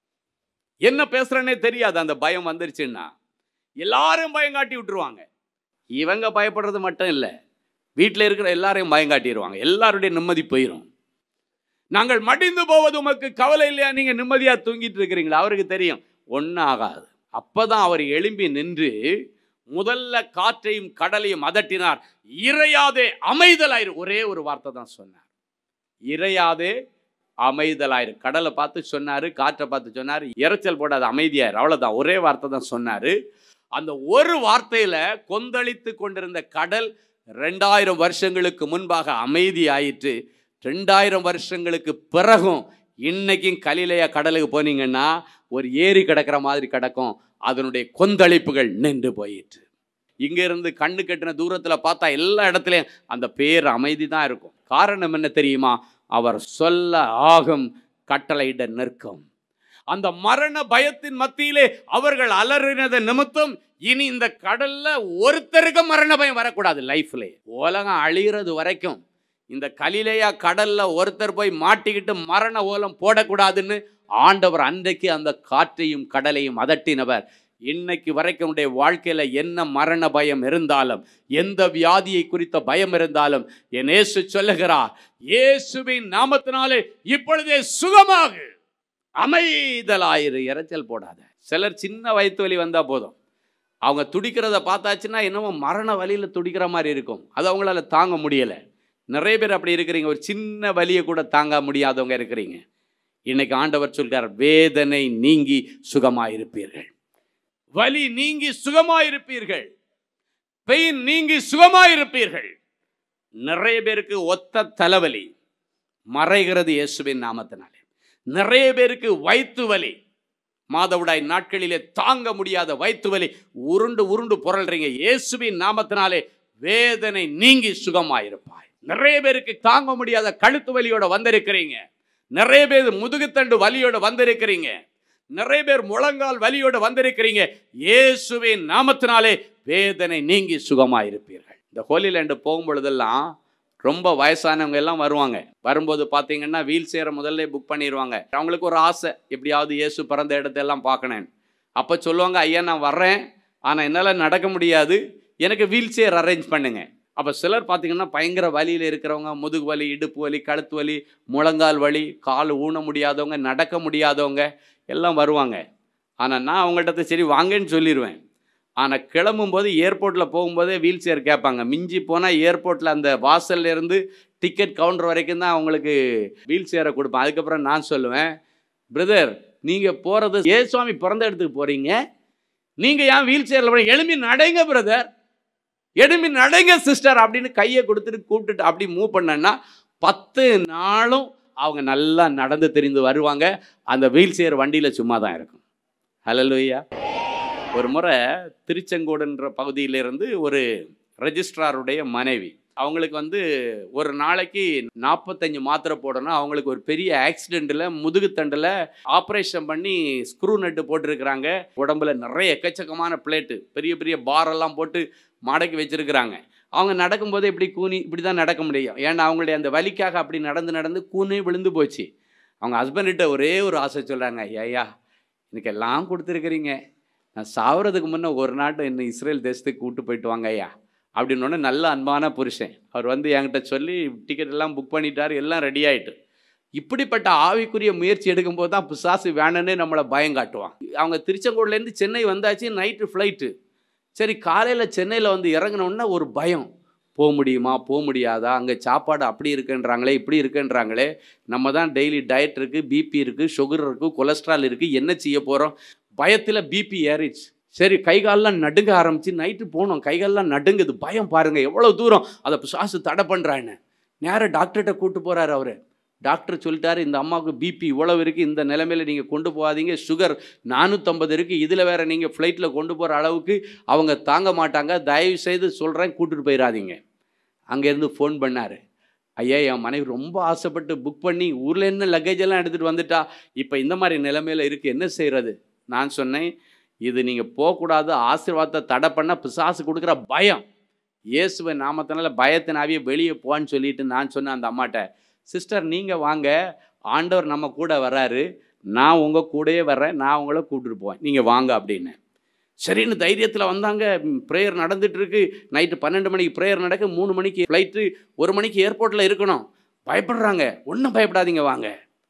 என்ன பேசுறேன்னே தெரியாது அந்த பயம் வந்துருச்சுன்னா எல்லாரும் பயம் காட்டி விட்டுருவாங்க இவங்க பயப்படுறது மட்டும் இல்லை வீட்டில் இருக்கிற எல்லாரையும் பயம் காட்டிடுவாங்க எல்லாருடைய நிம்மதி போயிடும் நாங்கள் மடிந்து போவது உமக்கு கவலை இல்லையா நீங்கள் நிம்மதியாக தூங்கிட்டு இருக்கிறீங்களா அவருக்கு தெரியும் ஒன்றும் ஆகாது அப்பதான் அவர் எழும்பி நின்று முதல்ல காற்றையும் கடலையும் அதட்டினார் இறையாதே அமைதலாயிரு ஒரே ஒரு வார்த்தை தான் சொன்னார் இறையாதே அமைதலாயிரு கடலை பார்த்து சொன்னாரு காற்றை பார்த்து சொன்னாரு இறைச்சல் போடாது அமைதியாயிரு அவ்வளவுதான் ஒரே வார்த்தை தான் சொன்னாரு அந்த ஒரு வார்த்தையில கொந்தளித்து கொண்டிருந்த கடல் ரெண்டாயிரம் வருஷங்களுக்கு முன்பாக அமைதி ஆயிற்று ரெண்டாயிரம் வருஷங்களுக்கு பிறகும் இன்னைக்கும் கலிலையா கடலுக்கு போனீங்கன்னா ஒரு ஏரி கிடக்கிற மாதிரி கிடக்கும் அதனுடைய கொந்தளிப்புகள் நின்று போயிற்று இங்க இருந்து கண்ணு கட்டின தூரத்துல பார்த்தா எல்லா இடத்துலயும் அந்த பேர் அமைதி தான் இருக்கும் காரணம் என்ன தெரியுமா அவர் சொல்ல ஆகும் கட்டளையிட நிற்கும் அந்த மரண பயத்தின் மத்தியிலே அவர்கள் அலறினத நிமித்தம் இனி இந்த கடல்ல ஒருத்தருக்கு மரண பயம் வரக்கூடாது லைஃப்ல உலகம் அழிகிறது வரைக்கும் இந்த கலிலேயா கடல்ல ஒருத்தர் போய் மாட்டிக்கிட்டு மரண ஓலம் போடக்கூடாதுன்னு ஆண்டவர் அன்றைக்கு அந்த காற்றையும் கடலையும் அதட்டினவர் இன்னைக்கு வரைக்கும் உடைய வாழ்க்கையில என்ன மரண பயம் இருந்தாலும் எந்த வியாதியை குறித்த பயம் இருந்தாலும் என் இயேசு சொல்லுகிறார் இயேசுவின் நாமத்தினாலே இப்பொழுதே சுகமாகு அமைதலாயிரு இரைச்சல் போடாத சிலர் சின்ன வயிற்று வலி வந்தா போதும் அவங்க துடிக்கிறத பார்த்தாச்சுன்னா என்னமோ மரண வலியில துடிக்கிற மாதிரி இருக்கும் அது அவங்களால தாங்க முடியலை நிறைய பேர் அப்படி இருக்கிறீங்க ஒரு சின்ன வலியை கூட தாங்க முடியாதவங்க இருக்கிறீங்க இன்னைக்கு ஆண்டவர் சொல்கிறார் வேதனை நீங்கி சுகமாயிருப்பீர்கள் வலி நீங்கி சுகமாயிருப்பீர்கள் பெயின் நீங்கி சுகமாயிருப்பீர்கள் நிறைய பேருக்கு ஒத்த தலைவலி மறைகிறது இயேசுவின் நாமத்தினாலே நிறைய பேருக்கு வயிற்று வலி மாதவிடாய் நாட்களிலே தாங்க முடியாத வயிற்று வலி உருண்டு உருண்டு புரள்றீங்க இயேசுவின் நாமத்தினாலே வேதனை நீங்கி சுகமாயிருப்பாய் நிறைய பேருக்கு தாங்க முடியாத கழுத்து வலியோட வந்திருக்கிறீங்க நிறைய பேர் முதுகுத்தண்டு வலியோட வந்திருக்கிறீங்க நிறைய பேர் முழங்கால் வலியோட வந்திருக்கிறீங்க இயேசுவின் நாமத்தினாலே வேதனை நீங்கி சுகமாயிருப்பீர்கள் இந்த ஹோலிலேண்டு போகும் பொழுதெல்லாம் ரொம்ப வயசானவங்க எல்லாம் வருவாங்க வரும்போது பார்த்தீங்கன்னா வீல் சேரை முதல்ல புக் பண்ணிடுவாங்க அவங்களுக்கு ஒரு ஆசை எப்படியாவது இயேசு பிறந்த இடத்தெல்லாம் பார்க்கணும் அப்போ சொல்லுவாங்க ஐயா நான் வர்றேன் ஆனால் என்னால் நடக்க முடியாது எனக்கு வீல் சேர் அரேஞ்ச் பண்ணுங்க அப்போ சிலர் பார்த்தீங்கன்னா பயங்கர வலியில் இருக்கிறவங்க முதுகு வலி இடுப்பு வலி கழுத்து வலி முழங்கால் வலி கால் ஊன முடியாதவங்க நடக்க முடியாதவங்க எல்லாம் வருவாங்க ஆனால் நான் அவங்கள்ட்ட சரி வாங்கன்னு சொல்லிடுவேன் ஆனால் கிளம்பும்போது ஏர்போர்ட்டில் போகும்போதே வீல் சேர் கேட்பாங்க மிஞ்சி போனால் ஏர்போர்ட்டில் அந்த வாசல்ல இருந்து டிக்கெட் கவுண்டர் வரைக்கும் தான் அவங்களுக்கு வீல் சேரை கொடுப்பேன் அதுக்கப்புறம் நான் சொல்லுவேன் பிரதர் நீங்கள் போகிறது ஏ சுவாமி பிறந்த இடத்துக்கு போகிறீங்க நீங்கள் ஏன் வீல் சேரில் போய் எழும்பி நடைங்க பிரதர் எழும்பி நடைங்க சிஸ்டர் அப்படின்னு கையை கொடுத்துட்டு கூப்பிட்டுட்டு அப்படி மூவ் பண்ணேன்னா பத்து நாளும் அவங்க நல்லா நடந்து தெரிந்து வருவாங்க அந்த வீல் சேர் வண்டியில் சும்மா தான் இருக்கும் ஹலோ ஒரு முறை திருச்செங்கோடுன்ற பகுதியிலிருந்து ஒரு ரெஜிஸ்ட்ராருடைய மனைவி அவங்களுக்கு வந்து ஒரு நாளைக்கு நாற்பத்தஞ்சு மாத்திரை போடணும் அவங்களுக்கு ஒரு பெரிய ஆக்சிடெண்ட்டில் முதுகுத்தண்டில் ஆப்ரேஷன் பண்ணி ஸ்க்ரூ நட்டு போட்டிருக்கிறாங்க உடம்புல நிறைய எக்கச்சக்கமான பிளேட்டு பெரிய பெரிய பாரெல்லாம் போட்டு மடக்கி வச்சிருக்கிறாங்க அவங்க நடக்கும்போது இப்படி கூனி இப்படி தான் நடக்க முடியும் ஏன்னா அவங்களுடைய அந்த வலிக்காக அப்படி நடந்து நடந்து கூனே விழுந்து போச்சு அவங்க ஹஸ்பண்ட்கிட்ட ஒரே ஒரு ஆசை சொல்கிறாங்க ஐயா எனக்கு எல்லாம் கொடுத்துருக்குறீங்க நான் சாவறதுக்கு முன்னே ஒரு நாட்டு என்ன இஸ்ரேல் தேசத்துக்கு கூட்டு போயிட்டு வாங்க ஐயா அப்படின்னோடனே நல்ல அன்பான புருஷன் அவர் வந்து என்கிட்ட சொல்லி டிக்கெட் எல்லாம் புக் பண்ணிட்டார் எல்லாம் ரெடி ஆயிட்டு இப்படிப்பட்ட ஆவிக்குரிய முயற்சி எடுக்கும்போது தான் பிசாசு வேணுன்னே நம்மளை பயம் காட்டுவான் அவங்க திருச்செங்கோடுலேருந்து சென்னை வந்தாச்சு நைட்டு ஃப்ளைட்டு சரி காலையில் சென்னையில் வந்து இறங்கினோன்னா ஒரு பயம் போக முடியுமா போக முடியாதா அங்கே சாப்பாடு அப்படி இருக்குன்றாங்களே இப்படி இருக்குன்றாங்களே நம்ம தான் டெய்லி டயட் இருக்குது பிபி இருக்குது சுகர் இருக்குது கொலஸ்ட்ரால் இருக்குது என்ன செய்ய போகிறோம் பயத்தில் பிபி ஏறிச்சு சரி கை கால்லாம் நடுங்க ஆரம்பிச்சு நைட்டு போனோம் கை கால்லாம் நடுங்குது பயம் பாருங்க எவ்வளோ தூரம் அதை பிசாசு தடை பண்ணுறான்னு நேராக டாக்டர்கிட்ட கூட்டு போகிறாரு அவர் டாக்டர் சொல்லிட்டாரு இந்த அம்மாவுக்கு பிபி இவ்வளவு இருக்குது இந்த நிலைமையில் நீங்கள் கொண்டு போகாதீங்க சுகர் நானூற்றம்பது இருக்குது இதில் வேறு நீங்கள் ஃப்ளைட்டில் கொண்டு போகிற அளவுக்கு அவங்க தாங்க மாட்டாங்க தயவு செய்து சொல்கிறேன் கூட்டிட்டு போயிடாதீங்க அங்கேருந்து ஃபோன் பண்ணார் ஐயா என் மனைவி ரொம்ப ஆசைப்பட்டு புக் பண்ணி ஊரில் என்ன லக்கேஜ் எல்லாம் எடுத்துகிட்டு வந்துட்டா இப்போ இந்த மாதிரி நிலைமையில் இருக்குது என்ன செய்கிறது நான் சொன்னேன் இது நீங்கள் போகக்கூடாது ஆசீர்வாதத்தை தடை பண்ண பிசாசு கொடுக்குற பயம் இயேசுவை நாமத்தினால பயத்தினாவே வெளியே போன்னு சொல்லிட்டு நான் சொன்னேன் அந்த அம்மாட்ட சிஸ்டர் நீங்கள் வாங்க ஆண்டவர் நம்ம கூட வராரு நான் உங்கள் கூடயே வர்றேன் நான் உங்களை கூப்பிட்டுட்டு போவேன் நீங்கள் வாங்க அப்படின்னு சரின்னு தைரியத்தில் வந்தாங்க ப்ரேயர் நடந்துட்டு இருக்கு நைட்டு பன்னெண்டு மணிக்கு ப்ரேயர் நடக்க மூணு மணிக்கு ஃப்ளைட்டு ஒரு மணிக்கு ஏர்போர்ட்டில் இருக்கணும் பயப்படுறாங்க ஒன்றும் பயப்படாதீங்க வாங்க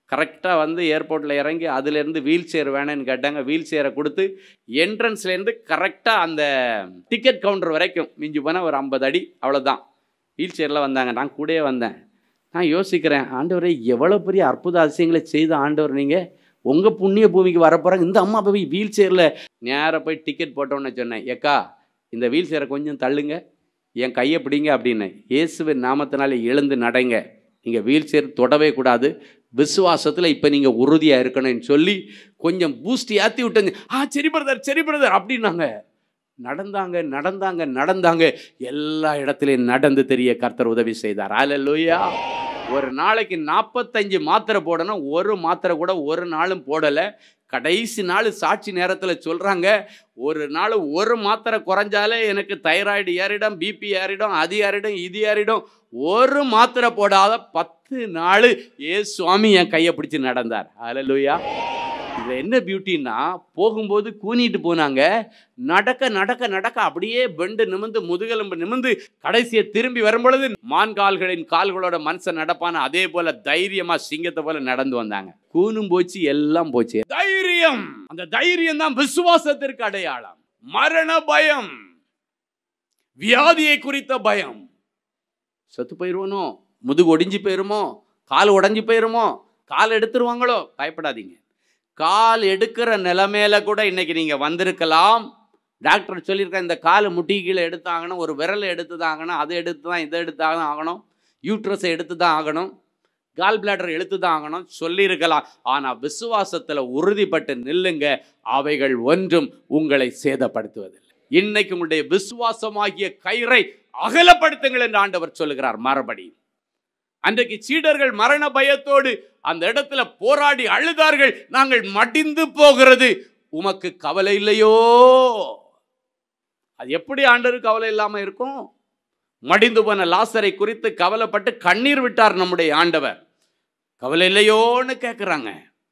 கரெக்டாக வந்து ஏர்போர்ட்டில் இறங்கி அதுலேருந்து வீல் சேர் வேணும்னு கேட்டாங்க வீல் சேரை கொடுத்து என்ட்ரன்ஸ்லேருந்து கரெக்டாக அந்த டிக்கெட் கவுண்டர் வரைக்கும் மிஞ்சி போனால் ஒரு ஐம்பது அடி அவ்வளோதான் வீல் சேரில் வந்தாங்க நான் கூடயே வந்தேன் நான் யோசிக்கிறேன் ஆண்டவரே எவ்வளோ பெரிய அற்புத அதிசயங்களை செய்த ஆண்டவர் நீங்கள் உங்கள் புண்ணிய பூமிக்கு வரப்போகிறாங்க இந்த அம்மா போய் வீல் சேரில் நேராக போய் டிக்கெட் போட்டோன்னு சொன்னேன் ஏக்கா இந்த வீல் சேரை கொஞ்சம் தள்ளுங்க என் கையை பிடிங்க அப்படின்னு இயேசுவின் நாமத்தினால எழுந்து நடைங்க நீங்கள் வீல் சேர் தொடவே கூடாது விசுவாசத்தில் இப்போ நீங்கள் உறுதியாக இருக்கணும்னு சொல்லி கொஞ்சம் பூஸ்ட் ஏற்றி விட்டுங்க ஆ சரி பிரதர் சரி பிரதர் அப்படின்னாங்க நடந்தாங்க நடந்தாங்க நடந்தாங்க எல்லா இடத்துலையும் நடந்து தெரிய கர்த்தர் உதவி செய்தார் அல்லேலூயா ஒரு நாளைக்கு நாற்பத்தஞ்சு மாத்திரை போடணும் ஒரு மாத்திரை கூட ஒரு நாளும் போடலை கடைசி நாள் சாட்சி நேரத்தில் சொல்கிறாங்க ஒரு நாள் ஒரு மாத்திரை குறைஞ்சாலே எனக்கு தைராய்டு ஏறிடும் பிபி ஏறிடும் அது ஏறிடும் இது ஏறிடும் ஒரு மாத்திரை போடாத பத்து நாள் ஏ சுவாமி என் கையை பிடிச்சி நடந்தார் அல்லேலூயா இதில் என்ன பியூட்டின்னா போகும்போது கூனிட்டு போனாங்க நடக்க நடக்க நடக்க அப்படியே பெண்டு நிமிந்து முதுகெலும்பு நிமிந்து கடைசியை திரும்பி வரும்பொழுது மான் கால்களின் கால்களோட மனுஷன் நடப்பான அதே போல தைரியமா சிங்கத்தை போல நடந்து வந்தாங்க கூனும் போச்சு எல்லாம் போச்சு தைரியம் அந்த தைரியம் தான் விசுவாசத்திற்கு அடையாளம் மரண பயம் வியாதியை குறித்த பயம் செத்து போயிடுவனோ முதுகு ஒடிஞ்சு போயிருமோ கால் உடைஞ்சு போயிருமோ கால் எடுத்துருவாங்களோ பயப்படாதீங்க கால் எடுக்கிற நிலைமையில கூட இன்னைக்கு நீங்கள் வந்திருக்கலாம் டாக்டர் சொல்லியிருக்கேன் இந்த கால் முட்டி கீழே எடுத்தாகணும் ஒரு விரலை எடுத்து தான் ஆகணும் அதை எடுத்து தான் இதை எடுத்து தான் ஆகணும் யூட்ரஸை எடுத்து தான் ஆகணும் கால் பிளாடர் எடுத்து தான் ஆகணும் சொல்லியிருக்கலாம் ஆனால் விசுவாசத்தில் உறுதிப்பட்டு நில்லுங்க அவைகள் ஒன்றும் உங்களை சேதப்படுத்துவதில்லை இன்னைக்கு உங்களுடைய விசுவாசமாகிய கயிறை அகலப்படுத்துங்கள் என்று ஆண்டவர் சொல்லுகிறார் மறுபடியும் அன்றைக்கு சீடர்கள் மரண பயத்தோடு அந்த இடத்துல போராடி அழுதார்கள் நாங்கள் மடிந்து போகிறது உமக்கு கவலை இல்லையோ அது எப்படி ஆண்டவர் கவலை இல்லாம இருக்கும் மடிந்து போன லாசரை குறித்து கவலைப்பட்டு கண்ணீர் விட்டார் நம்முடைய ஆண்டவர் கவலை இல்லையோன்னு கேட்குறாங்க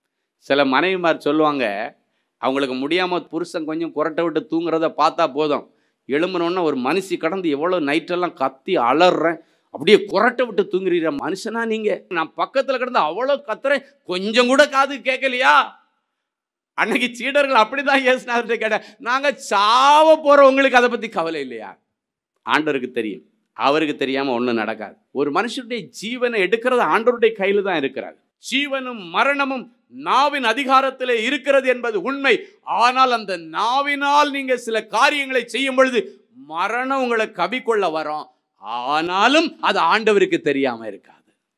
சில மனைவிமார் சொல்லுவாங்க அவங்களுக்கு முடியாமல் புருஷன் கொஞ்சம் குரட்டை விட்டு தூங்குறத பார்த்தா போதும் எழும்புனோன்னு ஒரு மனுஷி கடந்து எவ்வளோ நைட்டெல்லாம் கத்தி அலறேன் அப்படியே குரட்டை விட்டு தூங்குறீர மனுஷனா நீங்க நான் பக்கத்துல கிடந்து அவ்வளோ கத்துறேன் கொஞ்சம் கூட காது கேட்கலையா அன்னைக்கு சீடர்கள் அப்படிதான் ஏசுனார்கிட்ட கேட்டேன் நாங்க சாவ போறவங்களுக்கு அதை பத்தி கவலை இல்லையா ஆண்டவருக்கு தெரியும் அவருக்கு தெரியாம ஒன்றும் நடக்காது ஒரு மனுஷனுடைய ஜீவனை எடுக்கிறது ஆண்டவருடைய கையில தான் இருக்கிறார் ஜீவனும் மரணமும் நாவின் அதிகாரத்திலே இருக்கிறது என்பது உண்மை ஆனால் அந்த நாவினால் நீங்க சில காரியங்களை செய்யும் பொழுது மரணம் உங்களை கவிக்கொள்ள வரும் ஆனாலும் அது ஆண்டவருக்கு தெரியாம இருக்காது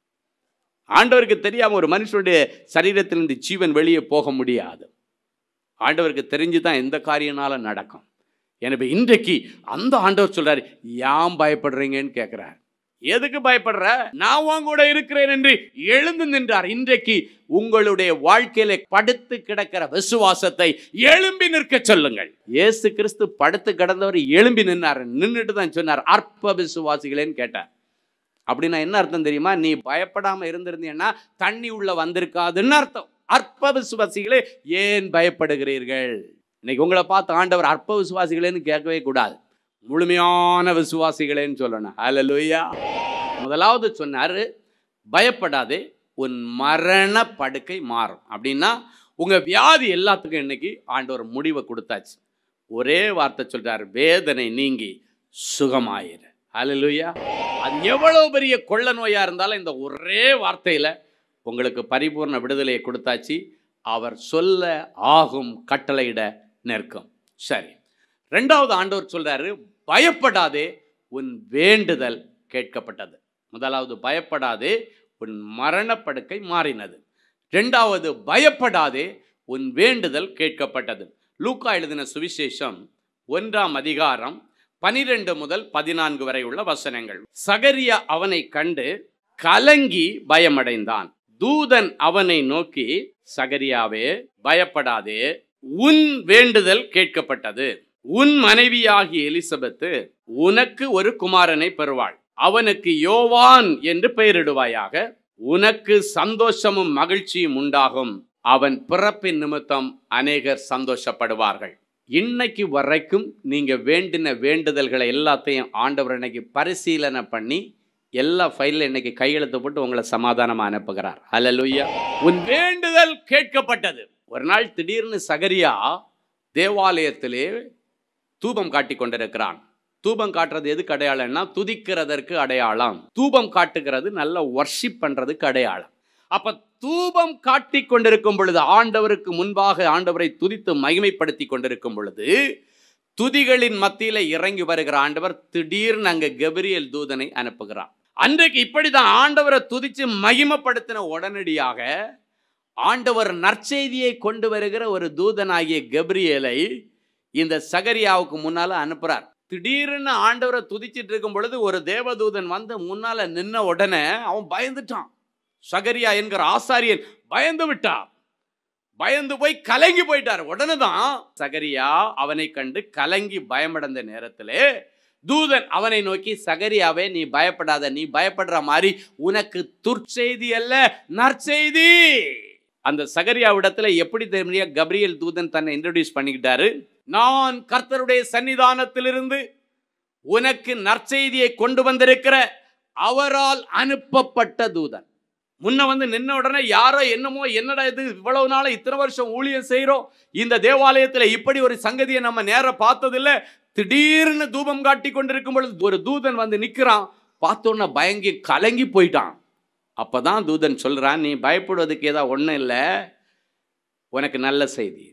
ஆண்டவருக்கு தெரியாம ஒரு மனுஷனுடைய சரீரத்திலிருந்து ஜீவன் வெளியே போக முடியாது ஆண்டவருக்கு தெரிஞ்சு தான் எந்த காரியனாலும் நடக்கும் எனவே இன்றைக்கு அந்த ஆண்டவர் சொல்றாரு ஏன் பயப்படுறீங்கன்னு கேட்கிறார் எதுக்கு பயப்படுற நான் உன் கூட இருக்கிறேன் என்று எழுந்து நின்றார் இன்றைக்கு உங்களுடைய வாழ்க்கையில படுத்து கிடக்கிற விசுவாசத்தை எழும்பி நிற்க சொல்லுங்கள் இயேசு கிறிஸ்து படுத்து கிடந்தவர் எழும்பி நின்னார் நின்றுட்டு தான் சொன்னார் அற்ப விசுவாசிகளேன்னு கேட்டார் அப்படின்னா என்ன அர்த்தம் தெரியுமா நீ பயப்படாம இருந்திருந்தீங்கன்னா தண்ணி உள்ள வந்திருக்காதுன்னு அர்த்தம் அற்ப விசுவாசிகளே ஏன் பயப்படுகிறீர்கள் இன்னைக்கு உங்களை பார்த்து ஆண்டவர் அற்ப விசுவாசிகளேன்னு கேட்கவே கூடாது முழுமையான விசுவாசிகளேன்னு சொல்லணும் ஹalleluya முதலாவது சொன்னார் பயப்படாதே உன் மரண படுக்கை மாறும் அப்படின்னா உங்கள் வியாதி எல்லாத்துக்கும் இன்னைக்கு ஆண்டவர் முடிவை கொடுத்தாச்சு ஒரே வார்த்தை சொல்றார் வேதனை நீங்கி சுகமாயிரு ஹalleluya அது எவ்வளோ பெரிய கொள்ள நோயாக இருந்தாலும் இந்த ஒரே வார்த்தையில் உங்களுக்கு பரிபூர்ண விடுதலையை கொடுத்தாச்சு அவர் சொல்ல ஆகும் கட்டளையிட நிற்கும் சரி ரெண்டாவது ஆண்டவர் சொல்றாரு பயப்படாதே உன் வேண்டுதல் கேட்கப்பட்டது முதலாவது பயப்படாதே உன் மரணப்படுக்கை மாறினது ரெண்டாவது பயப்படாதே உன் வேண்டுதல் கேட்கப்பட்டது லூக்கா எழுதின சுவிசேஷம் ஒன்றாம் அதிகாரம் பனிரெண்டு முதல் பதினான்கு வரை உள்ள வசனங்கள் சகரியா அவனை கண்டு கலங்கி பயமடைந்தான் தூதன் அவனை நோக்கி சகரியாவே பயப்படாதே உன் வேண்டுதல் கேட்கப்பட்டது உன் மனைவியாகிய எலிசபெத்து உனக்கு ஒரு குமாரனை பெறுவாள் அவனுக்கு யோவான் என்று பெயரிடுவாயாக உனக்கு சந்தோஷமும் மகிழ்ச்சியும் உண்டாகும் அவன் பிறப்பின் நிமித்தம் அநேகர் சந்தோஷப்படுவார்கள் இன்னைக்கு வரைக்கும் நீங்க வேண்டின வேண்டுதல்களை எல்லாத்தையும் ஆண்டவர் இன்னைக்கு பரிசீலனை பண்ணி எல்லா ஃபைலில் இன்னைக்கு கையெழுத்து போட்டு உங்களை சமாதானமாக அனுப்புகிறார் அல்லலுய்யா உன் வேண்டுதல் கேட்கப்பட்டது ஒரு நாள் திடீர்னு சகரியா தேவாலயத்திலே தூபம் காட்டி கொண்டிருக்கிறான் தூபம் காட்டுறது எதுக்கு அடையாளம்னா துதிக்கிறதற்கு அடையாளம் தூபம் காட்டுகிறது நல்ல வர்ஷிப் பண்றதுக்கு அடையாளம் அப்ப தூபம் காட்டி கொண்டிருக்கும் பொழுது ஆண்டவருக்கு முன்பாக ஆண்டவரை துதித்து மகிமைப்படுத்தி கொண்டிருக்கும் பொழுது துதிகளின் மத்தியில இறங்கி வருகிற ஆண்டவர் திடீர்னு அங்க கபிரியல் தூதனை அனுப்புகிறார் அன்றைக்கு இப்படிதான் ஆண்டவரை துதிச்சு மகிமைப்படுத்தின உடனடியாக ஆண்டவர் நற்செய்தியை கொண்டு வருகிற ஒரு தூதனாகிய கபிரியலை இந்த சகரியாவுக்கு முன்னால அனுப்புறார் திடீர்னு ஆண்டவரை துதிச்சிட்டு இருக்கும் பொழுது ஒரு தேவதூதன் வந்து முன்னால நின்ன உடனே அவன் பயந்துட்டான் சகரியா என்கிற ஆசாரியன் பயந்து விட்டார் பயந்து போய் கலங்கி போயிட்டார் உடனே தான் சகரியா அவனை கண்டு கலங்கி பயமடைந்த நேரத்திலே தூதன் அவனை நோக்கி சகரியாவே நீ பயப்படாத நீ பயப்படுற மாதிரி உனக்கு துர்ச்செய்தி அல்ல நற்செய்தி அந்த சகரியாவிடத்துல எப்படி தெரியுமா கப்ரியல் தூதன் தன்னை இன்ட்ரடியூஸ் பண்ணிக்கிட்டாரு நான் கர்த்தருடைய சன்னிதானத்திலிருந்து உனக்கு நற்செய்தியை கொண்டு வந்திருக்கிற அவரால் அனுப்பப்பட்ட தூதன் முன்ன வந்து நின்ன உடனே யாரோ என்னமோ என்னடா இது இவ்வளவு நாள இத்தனை வருஷம் ஊழியம் செய்கிறோம் இந்த தேவாலயத்தில் இப்படி ஒரு சங்கதியை நம்ம நேர பார்த்ததில்ல திடீர்னு தூபம் காட்டி கொண்டிருக்கும் பொழுது ஒரு தூதன் வந்து நிற்கிறான் பார்த்தோன்னே பயங்கி கலங்கி போயிட்டான் அப்பதான் தூதன் சொல்றான் நீ பயப்படுவதுக்கு ஏதோ ஒன்றும் இல்லை உனக்கு நல்ல செய்தி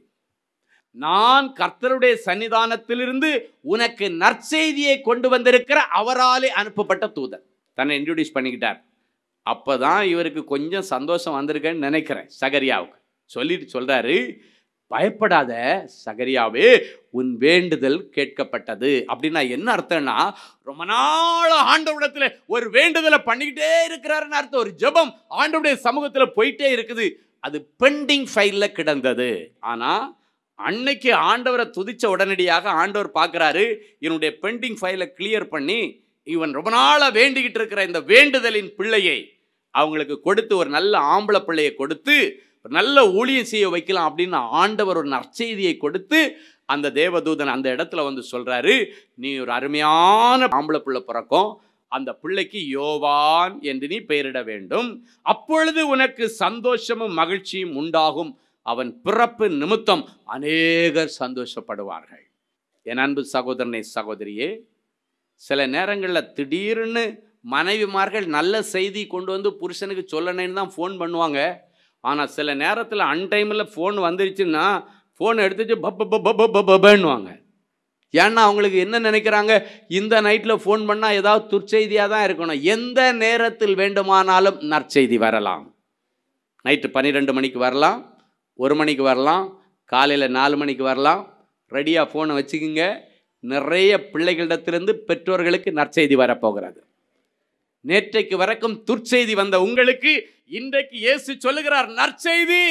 நான் கர்த்தருடைய சன்னிதானத்திலிருந்து உனக்கு நற்செய்தியை கொண்டு வந்திருக்கிற அவராலே அனுப்பப்பட்ட தூதன் தன்னை இன்ட்ரடியூஸ் பண்ணிக்கிட்டார் அப்பதான் இவருக்கு கொஞ்சம் சந்தோஷம் வந்திருக்கேன்னு நினைக்கிறேன் சகரியாவுக்கு சொல்லிட்டு சொல்றாரு பயப்படாத சகரியாவே உன் வேண்டுதல் கேட்கப்பட்டது அப்படின்னா என்ன அர்த்தம்னா ரொம்ப நாள் ஆண்டவரிடத்துல ஒரு வேண்டுதலை பண்ணிக்கிட்டே இருக்கிறாருன்னு அர்த்தம் ஒரு ஜெபம் ஆண்டவருடைய சமூகத்துல போயிட்டே இருக்குது அது பெண்டிங் ஃபைல்ல கிடந்தது ஆனா அன்னைக்கு ஆண்டவரை துதிச்ச உடனடியாக ஆண்டவர் பார்க்குறாரு இவனுடைய பெண்டிங் ஃபைலை கிளியர் பண்ணி இவன் ரொம்ப நாளாக வேண்டிக்கிட்டு இருக்கிற இந்த வேண்டுதலின் பிள்ளையை அவங்களுக்கு கொடுத்து ஒரு நல்ல ஆம்பளை பிள்ளையை கொடுத்து ஒரு நல்ல ஊழியம் செய்ய வைக்கலாம் அப்படின்னு ஆண்டவர் ஒரு நற்செய்தியை கொடுத்து அந்த தேவதூதன் அந்த இடத்துல வந்து சொல்றாரு நீ ஒரு அருமையான ஆம்பளை பிள்ளை பிறக்கும் அந்த பிள்ளைக்கு யோவான் என்று நீ பெயரிட வேண்டும் அப்பொழுது உனக்கு சந்தோஷமும் மகிழ்ச்சியும் உண்டாகும் அவன் பிறப்பு நிமித்தம் அநேகர் சந்தோஷப்படுவார்கள் என் அன்பு சகோதரனை சகோதரியே சில நேரங்களில் திடீர்னு மனைவிமார்கள் நல்ல செய்தி கொண்டு வந்து புருஷனுக்கு சொல்லணும்னு தான் ஃபோன் பண்ணுவாங்க ஆனால் சில நேரத்தில் அன்டைமில் ஃபோன் வந்துருச்சுன்னா ஃபோன் எடுத்துட்டு பப்ப பப்ப பப்பன்னுவாங்க ஏன்னா அவங்களுக்கு என்ன நினைக்கிறாங்க இந்த நைட்டில் ஃபோன் பண்ணால் ஏதாவது துர்ச்செய்தியாக தான் இருக்கணும் எந்த நேரத்தில் வேண்டுமானாலும் நற்செய்தி வரலாம் நைட்டு பன்னிரெண்டு மணிக்கு வரலாம் ஒரு மணிக்கு வரலாம் காலையில் நாலு மணிக்கு வரலாம் ரெடியாக ஃபோனை வச்சுக்கிங்க நிறைய பிள்ளைகளிடத்திலிருந்து பெற்றோர்களுக்கு நற்செய்தி வரப்போகிறது நேற்றைக்கு வரைக்கும் துர்ச்செய்தி வந்த உங்களுக்கு இன்றைக்கு இயேசு சொல்லுகிறார் நற்செய்தி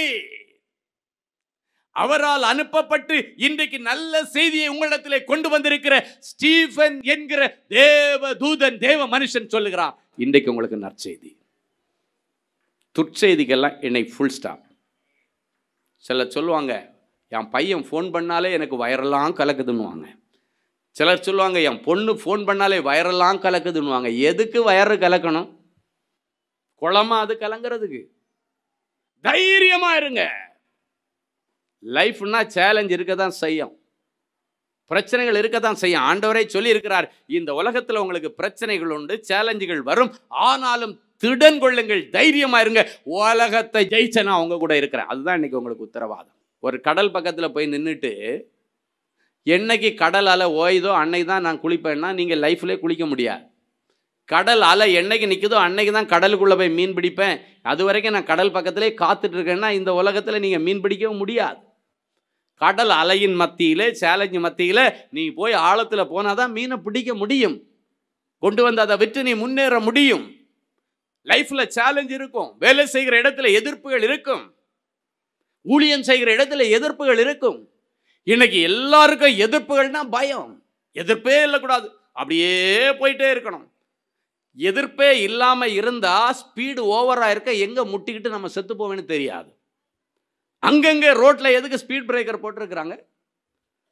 அவரால் அனுப்பப்பட்டு இன்றைக்கு நல்ல செய்தியை உங்களிடத்திலே கொண்டு வந்திருக்கிற ஸ்டீஃபன் என்கிற தேவ தூதன் தேவ மனுஷன் சொல்லுகிறார் இன்றைக்கு உங்களுக்கு நற்செய்தி துர்ச்செய்திக்கெல்லாம் இன்னைக்கு ஃபுல் ஸ்டாப் சிலர் சொல்லுவாங்க என் பையன் ஃபோன் பண்ணாலே எனக்கு வயரெல்லாம் கலக்குதுன்னுவாங்க சிலர் சொல்லுவாங்க என் பொண்ணு ஃபோன் பண்ணாலே வயரெல்லாம் கலக்குதுன்னுவாங்க எதுக்கு வயறு கலக்கணும் குளமா அது கலங்கிறதுக்கு தைரியமா இருங்க லைஃப்னா சேலஞ்ச் இருக்க தான் செய்யும் பிரச்சனைகள் இருக்க தான் செய்யும் ஆண்டவரே சொல்லி இருக்கிறார் இந்த உலகத்தில் உங்களுக்கு பிரச்சனைகள் உண்டு சேலஞ்சுகள் வரும் ஆனாலும் திடன் கொள்ளுங்கள் தைரியமா இருங்க உலகத்தை ஜெயிச்ச நான் அவங்க கூட இருக்கிறேன் அதுதான் இன்னைக்கு உங்களுக்கு உத்தரவாதம் ஒரு கடல் பக்கத்தில் போய் நின்றுட்டு என்னைக்கு கடல் அலை ஓயுதோ அன்னைக்கு தான் நான் குளிப்பேன்னா நீங்கள் லைஃப்லேயே குளிக்க முடியாது கடல் அலை என்னைக்கு நிற்குதோ அன்னைக்கு தான் கடலுக்குள்ளே போய் மீன் பிடிப்பேன் அது வரைக்கும் நான் கடல் பக்கத்திலே காத்துட்டு இருக்கேன்னா இந்த உலகத்தில் நீங்கள் மீன் பிடிக்கவும் முடியாது கடல் அலையின் மத்தியிலே சேலஞ்சு மத்தியில் நீ போய் ஆழத்தில் போனால் தான் மீனை பிடிக்க முடியும் கொண்டு வந்து அதை விட்டு நீ முன்னேற முடியும் லைஃப்பில் சேலஞ்ச் இருக்கும் வேலை செய்கிற இடத்துல எதிர்ப்புகள் இருக்கும் ஊழியம் செய்கிற இடத்துல எதிர்ப்புகள் இருக்கும் இன்னைக்கு எல்லாருக்கும் எதிர்ப்புகள்னா பயம் எதிர்ப்பே இல்லக்கூடாது அப்படியே போயிட்டே இருக்கணும் எதிர்ப்பே இல்லாமல் இருந்தால் ஸ்பீடு ஓவராக இருக்க எங்கே முட்டிக்கிட்டு நம்ம செத்து போவேன்னு தெரியாது அங்கங்கே ரோட்டில் எதுக்கு ஸ்பீட் பிரேக்கர் போட்டிருக்கிறாங்க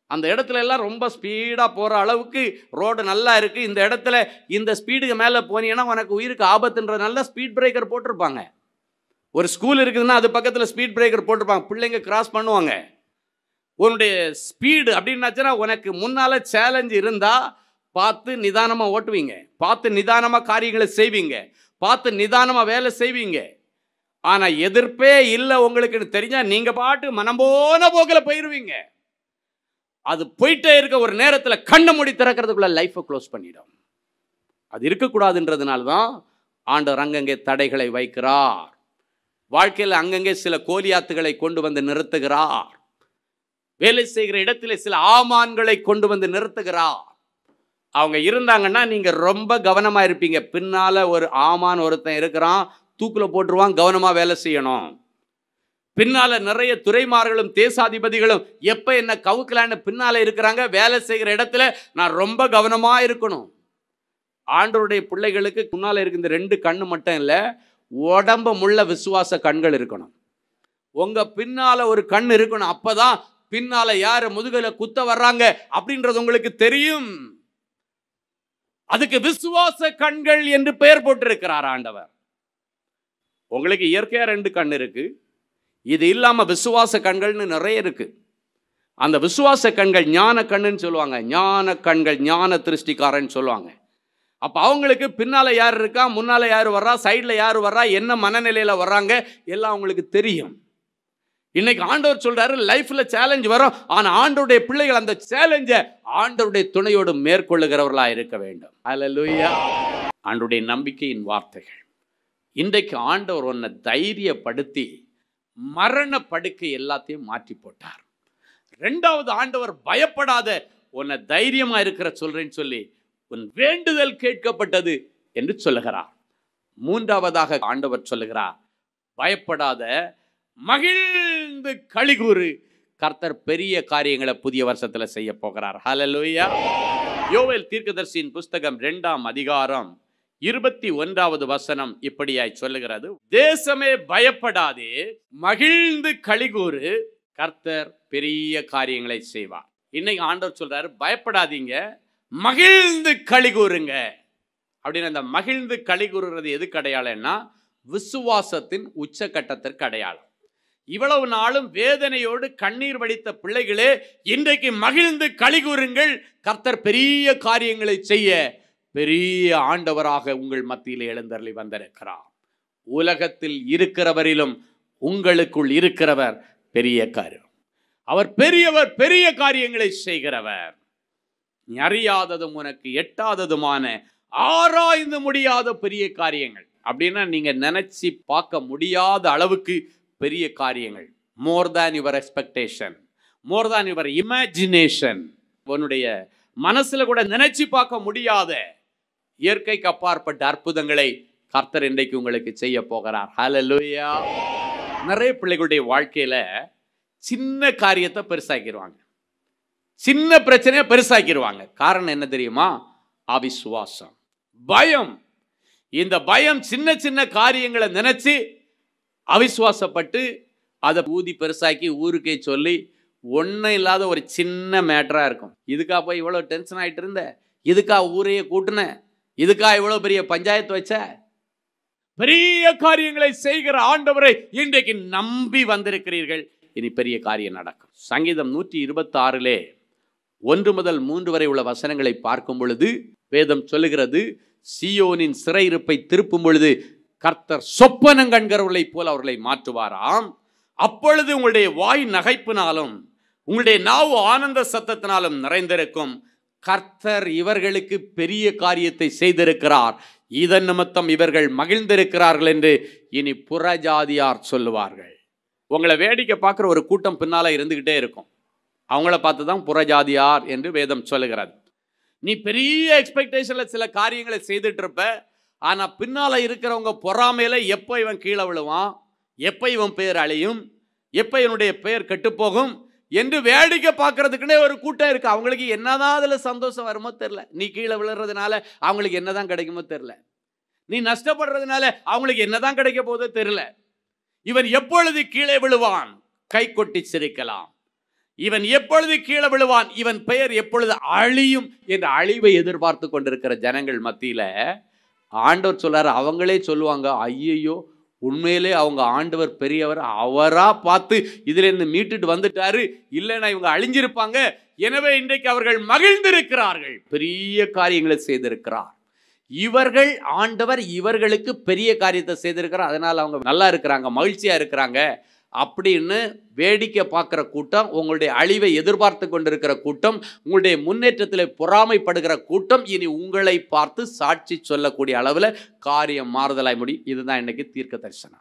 அந்த இடத்துல எல்லாம் ரொம்ப ஸ்பீடாக போகிற அளவுக்கு ரோடு நல்லா இருக்குது இந்த இடத்துல இந்த ஸ்பீடுக்கு மேலே போனீங்கன்னா உனக்கு உயிருக்கு ஆபத்துன்றதுனால ஸ்பீட் பிரேக்கர் போட்டிருப்பாங்க ஒரு ஸ்கூல் இருக்குதுன்னா அது பக்கத்தில் ஸ்பீட் பிரேக்கர் போட்டிருப்பாங்க பிள்ளைங்க கிராஸ் பண்ணுவாங்க உன்னுடைய ஸ்பீடு அப்படின்னாச்சுன்னா உனக்கு முன்னால் சேலஞ்ச் இருந்தால் பார்த்து நிதானமாக ஓட்டுவீங்க பார்த்து நிதானமாக காரியங்களை செய்வீங்க பார்த்து நிதானமாக வேலை செய்வீங்க ஆனால் எதிர்ப்பே இல்லை உங்களுக்குன்னு தெரிஞ்சால் நீங்கள் பாட்டு மனம் போன போக்கில் போயிடுவீங்க அது போயிட்டே இருக்க ஒரு நேரத்தில் கண்ணை மூடி திறக்கிறதுக்குள்ள லைஃப்பை க்ளோஸ் பண்ணிடும் அது இருக்கக்கூடாதுன்றதுனால தான் ஆண்டவர் அங்கங்கே தடைகளை வைக்கிறார் வாழ்க்கையில் அங்கங்கே சில கோலியாத்துகளை கொண்டு வந்து நிறுத்துகிறார் வேலை செய்கிற இடத்துல சில ஆமான்களை கொண்டு வந்து நிறுத்துகிறார் அவங்க இருந்தாங்கன்னா நீங்க ரொம்ப கவனமா இருப்பீங்க பின்னால ஒரு ஆமான் ஒருத்தன் இருக்கிறான் தூக்குல போட்டுருவான் கவனமா வேலை செய்யணும் பின்னால நிறைய துறைமார்களும் தேசாதிபதிகளும் எப்ப என்ன கவுக்கலான்னு பின்னால இருக்கிறாங்க வேலை செய்கிற இடத்துல நான் ரொம்ப கவனமா இருக்கணும் ஆண்டவருடைய பிள்ளைகளுக்கு முன்னால இருக்க இந்த ரெண்டு கண்ணு மட்டும் இல்லை உடம்பு முள்ள விசுவாச கண்கள் இருக்கணும் உங்க பின்னால ஒரு கண் இருக்கணும் அப்பதான் பின்னால யாரு முதுகுல குத்த வர்றாங்க அப்படின்றது உங்களுக்கு தெரியும் அதுக்கு விசுவாச கண்கள் என்று பெயர் போட்டிருக்கிறார் ஆண்டவர் உங்களுக்கு இயற்கையா ரெண்டு கண் இருக்கு இது இல்லாம விசுவாச கண்கள்னு நிறைய இருக்கு அந்த விசுவாச கண்கள் ஞான கண்ணுன்னு சொல்லுவாங்க ஞான கண்கள் ஞான திருஷ்டிக்காரன் சொல்லுவாங்க அப்போ அவங்களுக்கு பின்னால யார் இருக்கா முன்னால யார் வர்றா சைடில் யார் வர்றா என்ன மனநிலையில வர்றாங்க எல்லாம் அவங்களுக்கு தெரியும் இன்னைக்கு ஆண்டவர் சொல்றாரு லைஃப்ல சேலஞ்ச் வரும் ஆனா ஆண்டவருடைய பிள்ளைகள் அந்த சேலஞ்சை ஆண்டவருடைய துணையோடு மேற்கொள்ளுகிறவர்களா இருக்க வேண்டும் அல்லேலூயா ஆண்டவருடைய நம்பிக்கையின் வார்த்தைகள் இன்றைக்கு ஆண்டவர் உன்னை தைரியப்படுத்தி மரண படுக்கை எல்லாத்தையும் மாற்றி போட்டார் ரெண்டாவது ஆண்டவர் பயப்படாத உன்னை தைரியமா இருக்கிற சொல்றேன்னு சொல்லி உன் வேண்டுதல் கேட்கப்பட்டது என்று சொல்லுகிறார் மூன்றாவதாக ஆண்டவர் சொல்லுகிறார் பயப்படாத மகிழ்ந்து களிகூறு கர்த்தர் பெரிய காரியங்களை புதிய வருஷத்துல செய்ய போகிறார் ஹalleluya யோவேல் தீர்க்கதரிசியின் புஸ்தகம் இரண்டாம் அதிகாரம் இருபத்தி ஒன்றாவது வசனம் இப்படியாய் சொல்லுகிறது தேசமே பயப்படாதே மகிழ்ந்து களிகூறு கர்த்தர் பெரிய காரியங்களை செய்வார் இன்னைக்கு ஆண்டவர் சொல்றாரு பயப்படாதீங்க மகிழ்ந்து களிகூறுங்க அப்படின்னு அந்த மகிழ்ந்து களிகூறுறது எதுக்கு அடையாளம்னா விசுவாசத்தின் உச்சக்கட்டத்திற்கு அடையாளம் இவ்வளவு நாளும் வேதனையோடு கண்ணீர் வடித்த பிள்ளைகளே இன்றைக்கு மகிழ்ந்து களிகூறுங்கள் கர்த்தர் பெரிய காரியங்களை செய்ய பெரிய ஆண்டவராக உங்கள் மத்தியில் எழுந்தருளி வந்திருக்கிறார் உலகத்தில் இருக்கிறவரிலும் உங்களுக்குள் இருக்கிறவர் பெரிய காரியம் அவர் பெரியவர் பெரிய காரியங்களை செய்கிறவர் நீ அறியாததும் உனக்கு எட்டாததுமான ஆராய்ந்து முடியாத பெரிய காரியங்கள் அப்படின்னா நீங்க நினைச்சு பார்க்க முடியாத அளவுக்கு பெரிய காரியங்கள் more than your expectation more than your imagination உன்னுடைய மனசுல கூட நினைச்சு பார்க்க முடியாத இயற்கைக்கு அப்பாற்பட்ட அற்புதங்களை கர்த்தர் இன்றைக்கு உங்களுக்கு செய்ய போகிறார் ஹalleluya நிறைய பிள்ளைகளுடைய வாழ்க்கையில சின்ன காரியத்தை பெருசாக்கிடுவாங்க சின்ன பிரச்சனையை பெருசாக்கிடுவாங்க காரணம் என்ன தெரியுமா அவிசுவாசம் பயம் இந்த பயம் சின்ன சின்ன காரியங்களை நினைச்சு அவிசுவாசப்பட்டு அதை ஊதி பெருசாக்கி ஊருக்கே சொல்லி ஒன்றும் இல்லாத ஒரு சின்ன மேட்டராக இருக்கும் இதுக்கா போய் இவ்வளோ டென்ஷன் ஆகிட்டு இருந்த இதுக்கா ஊரையே கூட்டுன இதுக்கா இவ்வளோ பெரிய பஞ்சாயத்து வச்ச பெரிய காரியங்களை செய்கிற ஆண்டவரை இன்றைக்கு நம்பி வந்திருக்கிறீர்கள் இனி பெரிய காரியம் நடக்கும் சங்கீதம் நூற்றி இருபத்தாறிலே ஒன்று முதல் மூன்று வரை உள்ள வசனங்களை பார்க்கும் பொழுது வேதம் சொல்லுகிறது சியோனின் சிறையிருப்பை திருப்பும் பொழுது கர்த்தர் சொப்பனம் கண்கிறவர்களைப் போல அவர்களை மாற்றுவாராம் அப்பொழுது உங்களுடைய வாய் நகைப்பினாலும் உங்களுடைய நாவு ஆனந்த சத்தத்தினாலும் நிறைந்திருக்கும் கர்த்தர் இவர்களுக்கு பெரிய காரியத்தை செய்திருக்கிறார் இதன் நிமித்தம் இவர்கள் மகிழ்ந்திருக்கிறார்கள் என்று இனி புறஜாதியார் சொல்லுவார்கள் உங்களை வேடிக்கை பார்க்குற ஒரு கூட்டம் பின்னால இருந்துகிட்டே இருக்கும் அவங்கள பார்த்து தான் புறஜாதியார் என்று வேதம் சொல்லுகிறது நீ பெரிய எக்ஸ்பெக்டேஷனில் சில காரியங்களை செய்துட்டு இருப்ப ஆனால் பின்னால் இருக்கிறவங்க பொறாமையில் எப்போ இவன் கீழே விழுவான் எப்போ இவன் பேர் அழியும் எப்போ இவனுடைய பெயர் கெட்டுப்போகும் என்று வேடிக்கை பார்க்கறதுக்குன்னே ஒரு கூட்டம் இருக்கு அவங்களுக்கு என்னதான் அதில் சந்தோஷம் வருமோ தெரில நீ கீழே விழுறதுனால அவங்களுக்கு என்னதான் கிடைக்குமோ தெரில நீ நஷ்டப்படுறதுனால அவங்களுக்கு என்னதான் கிடைக்க போதோ தெரில இவன் எப்பொழுது கீழே விழுவான் கை கொட்டி சிரிக்கலாம் இவன் எப்பொழுது கீழே விழுவான் இவன் பெயர் எப்பொழுது அழியும் என்ற அழிவை எதிர்பார்த்து கொண்டிருக்கிற ஜனங்கள் மத்தியில ஆண்டவர் சொல்றாரு அவங்களே சொல்லுவாங்க ஐயையோ உண்மையிலே அவங்க ஆண்டவர் பெரியவர் அவரா பார்த்து இதுல இருந்து மீட்டுட்டு வந்துட்டாரு இல்லைன்னா இவங்க அழிஞ்சிருப்பாங்க எனவே இன்றைக்கு அவர்கள் மகிழ்ந்திருக்கிறார்கள் பெரிய காரியங்களை செய்திருக்கிறார் இவர்கள் ஆண்டவர் இவர்களுக்கு பெரிய காரியத்தை செய்திருக்கிறார் அதனால அவங்க நல்லா இருக்கிறாங்க மகிழ்ச்சியா இருக்கிறாங்க அப்படின்னு வேடிக்கை பார்க்குற கூட்டம் உங்களுடைய அழிவை எதிர்பார்த்து கொண்டிருக்கிற கூட்டம் உங்களுடைய முன்னேற்றத்தில் பொறாமைப்படுகிற கூட்டம் இனி உங்களை பார்த்து சாட்சி சொல்லக்கூடிய அளவில் காரியம் மாறுதலாய் முடியும் இதுதான் இன்னைக்கு தீர்க்க தரிசனம்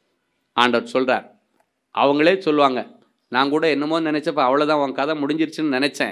ஆண்டவர் சொல்றார் அவங்களே சொல்லுவாங்க நான் கூட என்னமோ நினைச்சப்ப அவ்வளோதான் உன் கதை முடிஞ்சிருச்சுன்னு நினைச்சேன்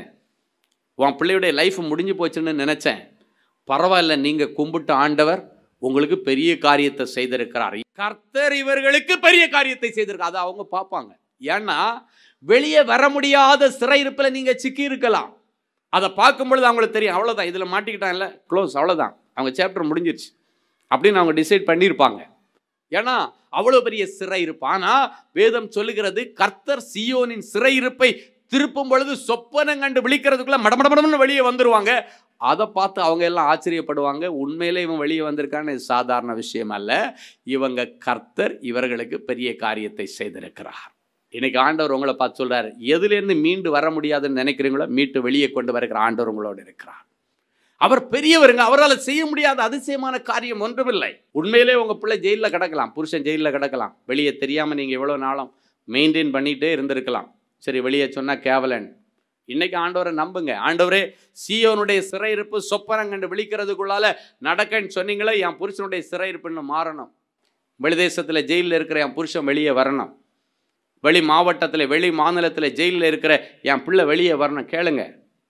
உன் பிள்ளையுடைய லைஃப் முடிஞ்சு போச்சுன்னு நினைச்சேன் பரவாயில்ல நீங்க கும்பிட்ட ஆண்டவர் உங்களுக்கு பெரிய காரியத்தை செய்திருக்கிறார் கர்த்தர் இவர்களுக்கு பெரிய காரியத்தை செய்திருக்கார் அதை அவங்க பார்ப்பாங்க ஏன்னா வெளியே வர முடியாத சிறையிருப்பில் நீங்க சிக்கி இருக்கலாம் அதை பார்க்கும் பொழுது அவங்களுக்கு தெரியும் அவ்வளோதான் இதில் மாட்டிக்கிட்டாங்கல்ல க்ளோஸ் அவ்வளோதான் அவங்க சாப்டர் முடிஞ்சிருச்சு அப்படின்னு அவங்க டிசைட் பண்ணியிருப்பாங்க ஏன்னா அவ்வளோ பெரிய சிறையிருப்பு ஆனால் வேதம் சொல்லுகிறது கர்த்தர் சியோனின் சிறையிருப்பை திருப்பும் பொழுது சொப்பனம் கண்டு விழிக்கிறதுக்குள்ள மடமடமடம்னு வெளியே வந்துருவாங்க அதை பார்த்து அவங்க எல்லாம் ஆச்சரியப்படுவாங்க உண்மையிலே இவன் வெளியே வந்திருக்கான்னு இது சாதாரண விஷயம் அல்ல இவங்க கர்த்தர் இவர்களுக்கு பெரிய காரியத்தை செய்திருக்கிறார் இன்னைக்கு ஆண்டவர் உங்களை பார்த்து சொல்றாரு எதுலேருந்து மீண்டு வர முடியாதுன்னு நினைக்கிறீங்களோ மீட்டு வெளியே கொண்டு வருகிற ஆண்டவர் உங்களோடு இருக்கிறார் அவர் பெரியவருங்க அவரால் செய்ய முடியாத அதிசயமான காரியம் ஒன்றுமில்லை உண்மையிலே உங்கள் பிள்ளை ஜெயிலில் கிடக்கலாம் புருஷன் ஜெயிலில் கிடக்கலாம் வெளியே தெரியாமல் நீங்கள் எவ்வளோ நாளும் மெயின்டைன் பண்ணிகிட்டே இருந்திருக்கலாம் சரி வெளியே சொன்னால் கேவலன் இன்னைக்கு ஆண்டவரை நம்புங்க ஆண்டவரே சியோனுடைய சிறையிருப்பு சொப்பனம் கண்டு விழிக்கிறதுக்குள்ளால நடக்கன்னு சொன்னீங்களே என் புருஷனுடைய சிறையிருப்புன்னு மாறணும் வெளிதேசத்தில் ஜெயிலில் இருக்கிற என் புருஷன் வெளியே வரணும் வெளி மாவட்டத்தில் வெளி மாநிலத்தில் ஜெயிலில் இருக்கிற என் பிள்ளை வெளியே வரணும் கேளுங்க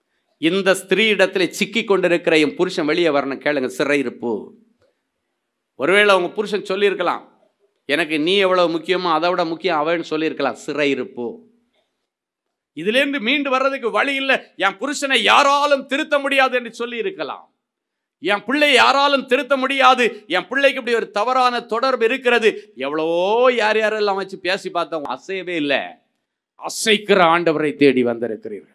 இந்த ஸ்திரீ இடத்துல சிக்கி கொண்டிருக்கிற என் புருஷன் வெளியே வரணும் கேளுங்க சிறையிருப்பு ஒருவேளை உங்க புருஷன் சொல்லியிருக்கலாம் எனக்கு நீ எவ்வளவு முக்கியமோ அதை விட முக்கியம் அவன்னு சொல்லியிருக்கலாம் சிறையிருப்பு இதிலிருந்து மீண்டு வர்றதுக்கு வழி இல்லை என் புருஷனை யாராலும் திருத்த முடியாது என்று சொல்லி இருக்கலாம் என் பிள்ளை யாராலும் திருத்த முடியாது என் பிள்ளைக்கு இப்படி ஒரு தவறான தொடர்பு இருக்கிறது எவ்வளவோ யார் யாரெல்லாம் வச்சு பேசி பார்த்தோம் அசையவே இல்லை அசைக்கிற ஆண்டவரை தேடி வந்திருக்கிறீர்கள்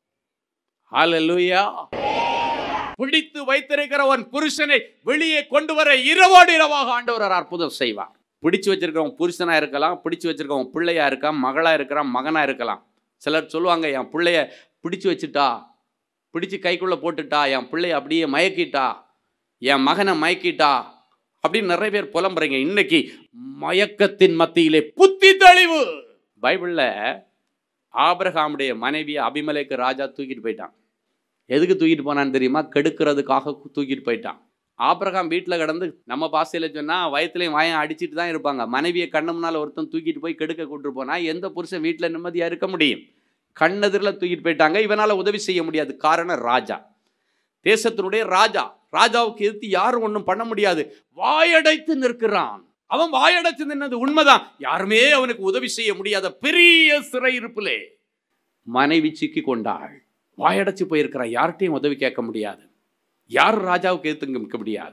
ஹalleluya பிடித்து வைத்திருக்கிற உன் புருஷனை வெளியே கொண்டு வர இரவோடு இரவாக ஆண்டவர் ஒரு அற்புதம் செய்வார் பிடிச்சு வச்சிருக்கவன் புருஷனா இருக்கலாம் பிடிச்சு வச்சிருக்கவன் பிள்ளையா இருக்கான் மகளா இருக்கிறான் மகனா இருக்கலாம் சிலர் சொல்லுவாங்க என் பிள்ளைய பிடிச்சு வச்சுட்டா பிடிச்சு கைக்குள்ளே போட்டுட்டா என் பிள்ளைய அப்படியே மயக்கிட்டா என் மகனை மயக்கிட்டா அப்படின்னு நிறைய பேர் புலம்புறீங்க இன்னைக்கு மயக்கத்தின் மத்தியிலே புத்தி தெளிவு பைபிளில் ஆபிரகாமுடைய மனைவியை அபிமலேக்கு ராஜா தூக்கிட்டு போயிட்டான் எதுக்கு தூக்கிட்டு போனான்னு தெரியுமா கெடுக்கிறதுக்காக தூக்கிட்டு போயிட்டான் ஆபிரகாம் வீட்டில் கிடந்து நம்ம பாசையில் சொன்னால் வயத்துலையும் வாயம் அடிச்சிட்டு தான் இருப்பாங்க மனைவியை கண்ணு முன்னால் ஒருத்தன் தூக்கிட்டு போய் கெடுக்க கூட்டு போனால் எந்த புருஷன் வீட்டில் நிம்மதியாக இருக்க முடியும் கண்ணெதிரில் தூக்கிட்டு போயிட்டாங்க இவனால் உதவி செய்ய முடியாது காரணம் ராஜா தேசத்தினுடைய ராஜா ராஜாவுக்கு எதிர்த்து யாரும் ஒன்றும் பண்ண முடியாது வாயடைத்து நிற்கிறான் அவன் வாயடைத்து நின்னது உண்மைதான் யாருமே அவனுக்கு உதவி செய்ய முடியாத பெரிய சிறையிருப்பிலே மனைவி சிக்கி கொண்டாள் வாயடைச்சு போயிருக்கிறான் யார்கிட்டையும் உதவி கேட்க முடியாது யாரும் ராஜாவுக்கு எதிர்த்து நிற்க முடியாது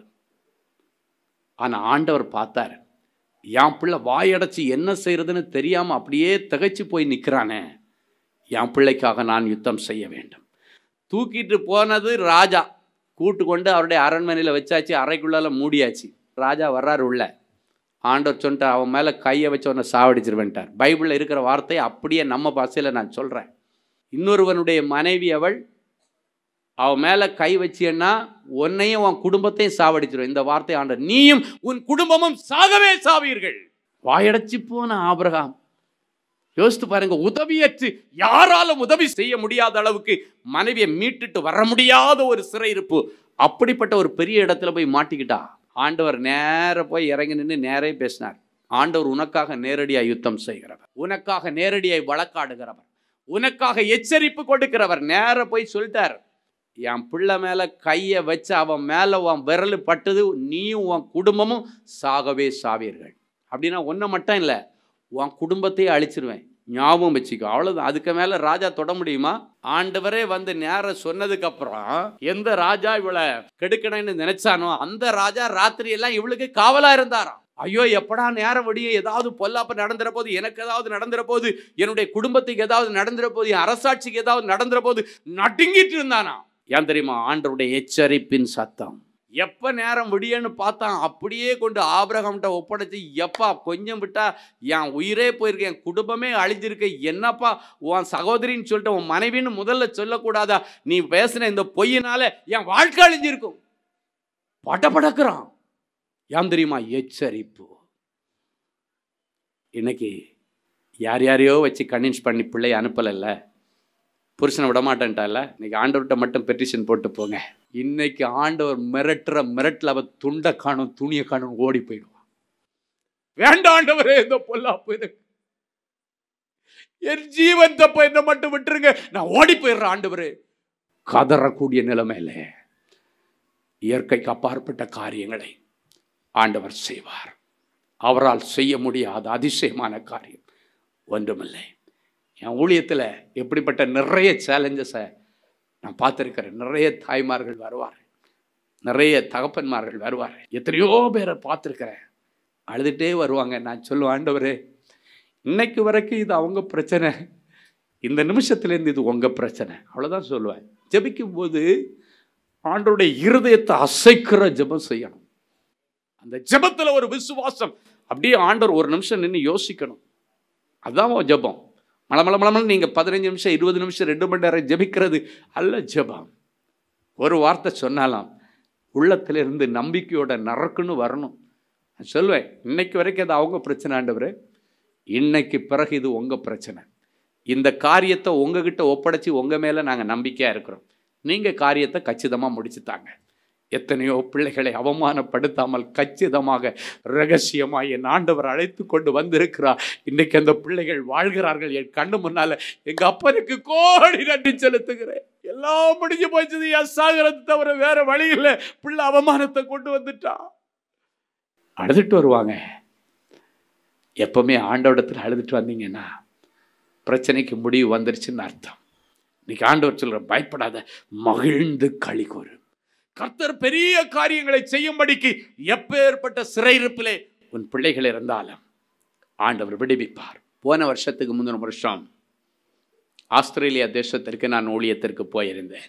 ஆனா ஆண்டவர் பார்த்தார் என் பிள்ளை வாயடைச்சு என்ன செய்யறதுன்னு தெரியாம அப்படியே திகைச்சு போய் நிற்கிறானே என் பிள்ளைக்காக நான் யுத்தம் செய்ய வேண்டும் தூக்கிட்டு போனது ராஜா கூட்டு கொண்டு அவருடைய அரண்மனையில் வச்சாச்சு அறைக்குள்ளால மூடியாச்சு ராஜா வர்றாரு உள்ள ஆண்டவர் சொல்லிட்டார் அவன் மேலே கையை வச்சு அவனை சாவடிச்சிருவேன்ட்டார் பைபிளில் இருக்கிற வார்த்தையை அப்படியே நம்ம பாஷையில் நான் சொல்கிறேன் இன்னொருவனுடைய மனைவி அவள் அவன் மேலே கை வச்சியன்னா உன்னையும் உன் குடும்பத்தையும் சாவடிச்சிருவேன் இந்த வார்த்தை ஆண்டவர் நீயும் உன் குடும்பமும் சாகவே சாவீர்கள் வாயடைச்சு போன ஆபிரகாம் யோசித்து பாருங்க உதவியற்று யாராலும் உதவி செய்ய முடியாத அளவுக்கு மனைவியை மீட்டுட்டு வர முடியாத ஒரு சிறையிருப்பு அப்படிப்பட்ட ஒரு பெரிய இடத்துல போய் மாட்டிக்கிட்டா ஆண்டவர் நேர போய் இறங்கி நின்று நேரே பேசினார் ஆண்டவர் உனக்காக நேரடியாய் யுத்தம் செய்கிறவர் உனக்காக நேரடியாய் வழக்காடுகிறவர் உனக்காக எச்சரிப்பு கொடுக்கிறவர் நேர போய் சொல்லிட்டார் என் பிள்ளை மேலே கையை வச்சு அவன் மேலே உன் விரல் பட்டது நீயும் உன் குடும்பமும் சாகவே சாவீர்கள் அப்படின்னா ஒன்றை மட்டும் இல்லை உன் குடும்பத்தையே அழிச்சிருவேன் ஞாபகம் வச்சுக்கோ அவ்வளோதான் அதுக்கு மேலே ராஜா தொட முடியுமா ஆண்டவரே வந்து நேரம் சொன்னதுக்கு அப்புறம் எந்த ராஜா இவளை கெடுக்கணும்னு நினைச்சானோ அந்த ராஜா ராத்திரி எல்லாம் இவளுக்கு காவலா இருந்தாராம் ஐயோ எப்படா நேரம் வடியும் ஏதாவது பொல்லாப்ப நடந்துற போது எனக்கு ஏதாவது நடந்துற போது என்னுடைய குடும்பத்துக்கு ஏதாவது நடந்துற போது என் அரசாட்சிக்கு ஏதாவது நடந்துற போது நடுங்கிட்டு இருந்தானா ஏன் தெரியுமா ஆண்டவருடைய எச்சரிப்பின் சத்தம் எப்போ நேரம் விடியன்னு பார்த்தான் அப்படியே கொண்டு ஆபிரகம்கிட்ட ஒப்படைச்சு எப்பா கொஞ்சம் விட்டா என் உயிரே போயிருக்கேன் என் குடும்பமே அழிஞ்சிருக்கு என்னப்பா உன் சகோதரின்னு சொல்லிட்டு உன் மனைவின்னு முதல்ல சொல்லக்கூடாதா நீ பேசின இந்த பொய்யினால என் வாழ்க்கை அழிஞ்சிருக்கும் படபடக்கிறான் ஏன் தெரியுமா எச்சரிப்பு இன்னைக்கு யார் யாரையோ வச்சு கன்வின்ஸ் பண்ணி பிள்ளை அனுப்பலைல்ல புருஷனை விட மாட்டேன்ட்டால இன்னைக்கு ஆண்டவர்கிட்ட மட்டும் பெட்டிஷன் போட்டு போங்க இன்னைக்கு ஆண்டவர் மிரட்டுற மிரட்டில் அவ துண்டை காணும் துணியை காணும் ஓடி போயிடுவான் வேண்டாம் ஆண்டவரே இந்த பொல்லாப்பு எனக்கு என் ஜீவன் தப்ப என்ன மட்டும் விட்டுருங்க நான் ஓடி போயிடுறேன் ஆண்டவரே கதறக்கூடிய நிலைமையில இயற்கைக்கு அப்பாற்பட்ட காரியங்களை ஆண்டவர் செய்வார் அவரால் செய்ய முடியாத அதிசயமான காரியம் ஒன்றுமில்லை என் ஊழியத்தில் எப்படிப்பட்ட நிறைய சேலஞ்சஸை நான் பார்த்துருக்கிறேன் நிறைய தாய்மார்கள் வருவார் நிறைய தகப்பன்மார்கள் வருவார் எத்தனையோ பேரை பார்த்துருக்கிறேன் அழுதுகிட்டே வருவாங்க நான் சொல்லுவேன் ஆண்டவரே இன்னைக்கு வரைக்கும் இது அவங்க பிரச்சனை இந்த நிமிஷத்துலேருந்து இது உங்கள் பிரச்சனை அவ்வளோதான் சொல்லுவேன் ஜெபிக்கும் போது ஆண்டோடைய இருதயத்தை அசைக்கிற ஜெபம் செய்யணும் அந்த ஜெபத்தில் ஒரு விசுவாசம் அப்படியே ஆண்டவர் ஒரு நிமிஷம் நின்று யோசிக்கணும் அதுதான் ஜெபம் மல மல மலமல் நீங்கள் பதினஞ்சு நிமிஷம் இருபது நிமிஷம் ரெண்டு மணி நேரம் ஜெபிக்கிறது அல்ல ஜெபம் ஒரு வார்த்தை சொன்னாலாம் உள்ளத்திலிருந்து நம்பிக்கையோட நறக்குன்னு வரணும் நான் சொல்லுவேன் இன்னைக்கு வரைக்கும் அது அவங்க பிரச்சனை ஆண்டவர் இன்னைக்கு பிறகு இது உங்கள் பிரச்சனை இந்த காரியத்தை உங்ககிட்ட ஒப்படைச்சி உங்கள் மேலே நாங்கள் நம்பிக்கையாக இருக்கிறோம் நீங்கள் காரியத்தை கச்சிதமாக முடிச்சுத்தாங்க எத்தனையோ பிள்ளைகளை அவமானப்படுத்தாமல் கச்சிதமாக ரகசியமாக என் ஆண்டவர் அழைத்து கொண்டு வந்திருக்கிறார் இன்னைக்கு அந்த பிள்ளைகள் வாழ்கிறார்கள் என் கண்ணு முன்னால எங்க அப்பனுக்கு கோடி நன்றி செலுத்துகிறேன் எல்லாம் முடிஞ்சு போச்சது என் சாகரத்தை தவிர வேற வழி இல்லை பிள்ளை அவமானத்தை கொண்டு வந்துட்டா அழுதுட்டு வருவாங்க எப்பவுமே ஆண்டவடத்தில் அழுதுட்டு வந்தீங்கன்னா பிரச்சனைக்கு முடிவு வந்துருச்சுன்னு அர்த்தம் இன்னைக்கு ஆண்டவர் சொல்ற பயப்படாத மகிழ்ந்து களி கூறு கர்த்தர் பெரிய காரியங்களை செய்யும்படிக்கு எப்பேற்பட்ட சிறையிருப்பிலே உன் பிள்ளைகள் இருந்தாலும் ஆண்டவர் விடுவிப்பார் போன வருஷத்துக்கு முந்தின வருஷம் ஆஸ்திரேலியா தேசத்திற்கு நான் ஊழியத்திற்கு போயிருந்தேன்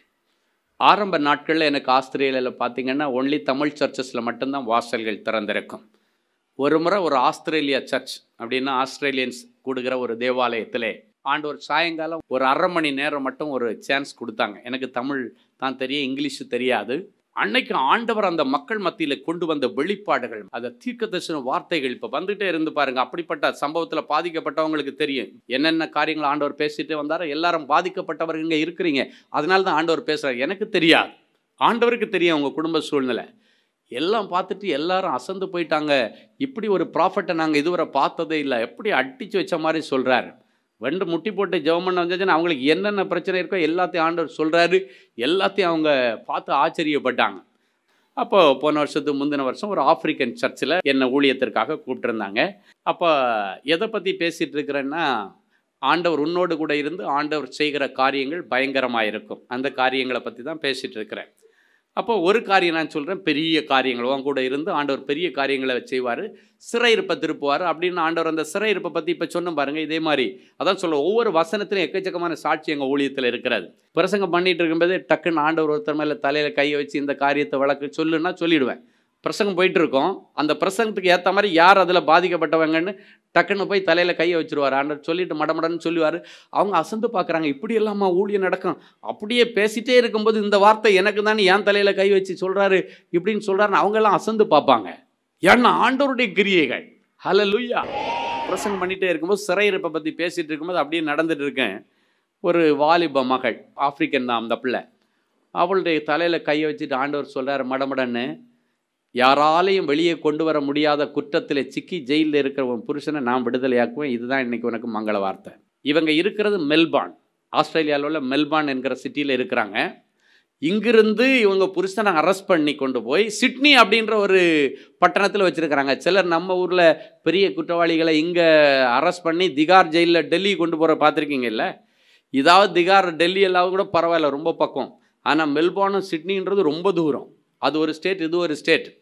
ஆரம்ப நாட்களில் எனக்கு ஆஸ்திரேலியாவில் பார்த்தீங்கன்னா ஒன்லி தமிழ் சர்ச்சஸில் மட்டும்தான் வாசல்கள் திறந்திருக்கும் ஒரு முறை ஒரு ஆஸ்திரேலியா சர்ச் அப்படின்னா ஆஸ்திரேலியன்ஸ் கூடுகிற ஒரு தேவாலயத்திலே ஆண்டவர் சாயங்காலம் ஒரு அரை மணி நேரம் மட்டும் ஒரு சான்ஸ் கொடுத்தாங்க எனக்கு தமிழ் தான் தெரியும் இங்கிலீஷு தெரியாது அன்னைக்கு ஆண்டவர் அந்த மக்கள் மத்தியில் கொண்டு வந்த வெளிப்பாடுகள் அந்த தீர்க்க தரிசன வார்த்தைகள் இப்போ வந்துட்டே இருந்து பாருங்க அப்படிப்பட்ட சம்பவத்தில் பாதிக்கப்பட்டவங்களுக்கு தெரியும் என்னென்ன காரியங்கள் ஆண்டவர் பேசிட்டு வந்தாரோ எல்லாரும் பாதிக்கப்பட்டவர்கள் இங்கே இருக்கிறீங்க அதனால தான் ஆண்டவர் பேசுகிறார் எனக்கு தெரியாது ஆண்டவருக்கு தெரியும் உங்கள் குடும்ப சூழ்நிலை எல்லாம் பார்த்துட்டு எல்லாரும் அசந்து போயிட்டாங்க இப்படி ஒரு ப்ராஃபிட்டை நாங்கள் இதுவரை பார்த்ததே இல்லை எப்படி அடிச்சு வச்ச மாதிரி சொல்கிறாரு வெண்டு முட்டி போட்டு ஜெபம் பண்ண வந்தாச்சுன்னா அவங்களுக்கு என்னென்ன பிரச்சனை இருக்கோ எல்லாத்தையும் ஆண்டவர் சொல்கிறாரு எல்லாத்தையும் அவங்க பார்த்து ஆச்சரியப்பட்டாங்க அப்போ போன வருஷத்துக்கு முந்தின வருஷம் ஒரு ஆப்பிரிக்கன் சர்ச்சில் என்னை ஊழியத்திற்காக கூப்பிட்டுருந்தாங்க அப்போ எதை பற்றி பேசிகிட்டு இருக்கிறேன்னா ஆண்டவர் உன்னோடு கூட இருந்து ஆண்டவர் செய்கிற காரியங்கள் பயங்கரமாக இருக்கும் அந்த காரியங்களை பற்றி தான் பேசிகிட்டு இருக்கிறேன் அப்போ ஒரு காரியம் நான் சொல்கிறேன் பெரிய காரியங்கள் உன் கூட இருந்து ஆண்டவர் பெரிய காரியங்களை செய்வார் சிறையிருப்பை திருப்புவார் அப்படின்னு ஆண்டவர் அந்த சிறையிருப்பை பற்றி இப்போ சொன்ன பாருங்க இதே மாதிரி அதான் சொல்ல ஒவ்வொரு வசனத்திலும் எக்கச்சக்கமான சாட்சி எங்கள் ஊழியத்தில் இருக்கிறது பிரசங்கம் பண்ணிட்டு இருக்கும்போது டக்குன்னு ஆண்டவர் ஒருத்தர் மேலே தலையில் கையை வச்சு இந்த காரியத்தை வழக்கு சொல்லுன்னா சொல்லிடுவேன் பிரசங்கம் போயிட்டு இருக்கோம் அந்த பிரசங்கத்துக்கு ஏற்ற மாதிரி யார் அதில் பாதிக்கப்பட்டவங்கன்னு டக்குன்னு போய் தலையில் கையை வச்சுருவார் ஆண்டவர் சொல்லிட்டு மடமடன்னு சொல்லுவார் அவங்க அசந்து பார்க்குறாங்க இப்படி எல்லாமா ஊழியம் நடக்கும் அப்படியே பேசிட்டே இருக்கும்போது இந்த வார்த்தை எனக்கு தானே என் தலையில் கை வச்சு சொல்கிறாரு இப்படின்னு சொல்கிறாருன்னு அவங்கெல்லாம் அசந்து பார்ப்பாங்க ஏன்னா ஆண்டவருடைய கிரியைகள் ஹலோ லுய்யா பிரசங்கம் பண்ணிகிட்டே இருக்கும்போது சிறையிருப்பை பற்றி பேசிகிட்டு இருக்கும்போது அப்படியே நடந்துட்டு இருக்கேன் ஒரு வாலிப மகள் ஆப்பிரிக்கன் தான் அந்த பிள்ளை அவளுடைய தலையில் கையை வச்சுட்டு ஆண்டவர் சொல்கிறார் மடமடன்னு யாராலையும் வெளியே கொண்டு வர முடியாத குற்றத்தில் சிக்கி ஜெயிலில் இருக்கிற உன் புருஷனை நான் விடுதலையாக்குவேன் இதுதான் இன்னைக்கு உனக்கு மங்கள வார்த்தை இவங்க இருக்கிறது மெல்பார்ன் ஆஸ்திரேலியாவில் உள்ள மெல்பார்ன் என்கிற சிட்டியில் இருக்கிறாங்க இங்கிருந்து இவங்க புருஷனை அரெஸ்ட் பண்ணி கொண்டு போய் சிட்னி அப்படின்ற ஒரு பட்டணத்தில் வச்சுருக்கிறாங்க சிலர் நம்ம ஊரில் பெரிய குற்றவாளிகளை இங்கே அரெஸ்ட் பண்ணி திகார் ஜெயிலில் டெல்லி கொண்டு போகிற பார்த்துருக்கீங்கல்ல இதாவது திகார் டெல்லி எல்லாம் கூட பரவாயில்ல ரொம்ப பக்கம் ஆனால் மெல்போர்னும் சிட்னின்றது ரொம்ப தூரம் அது ஒரு ஸ்டேட் இது ஒரு ஸ்டேட்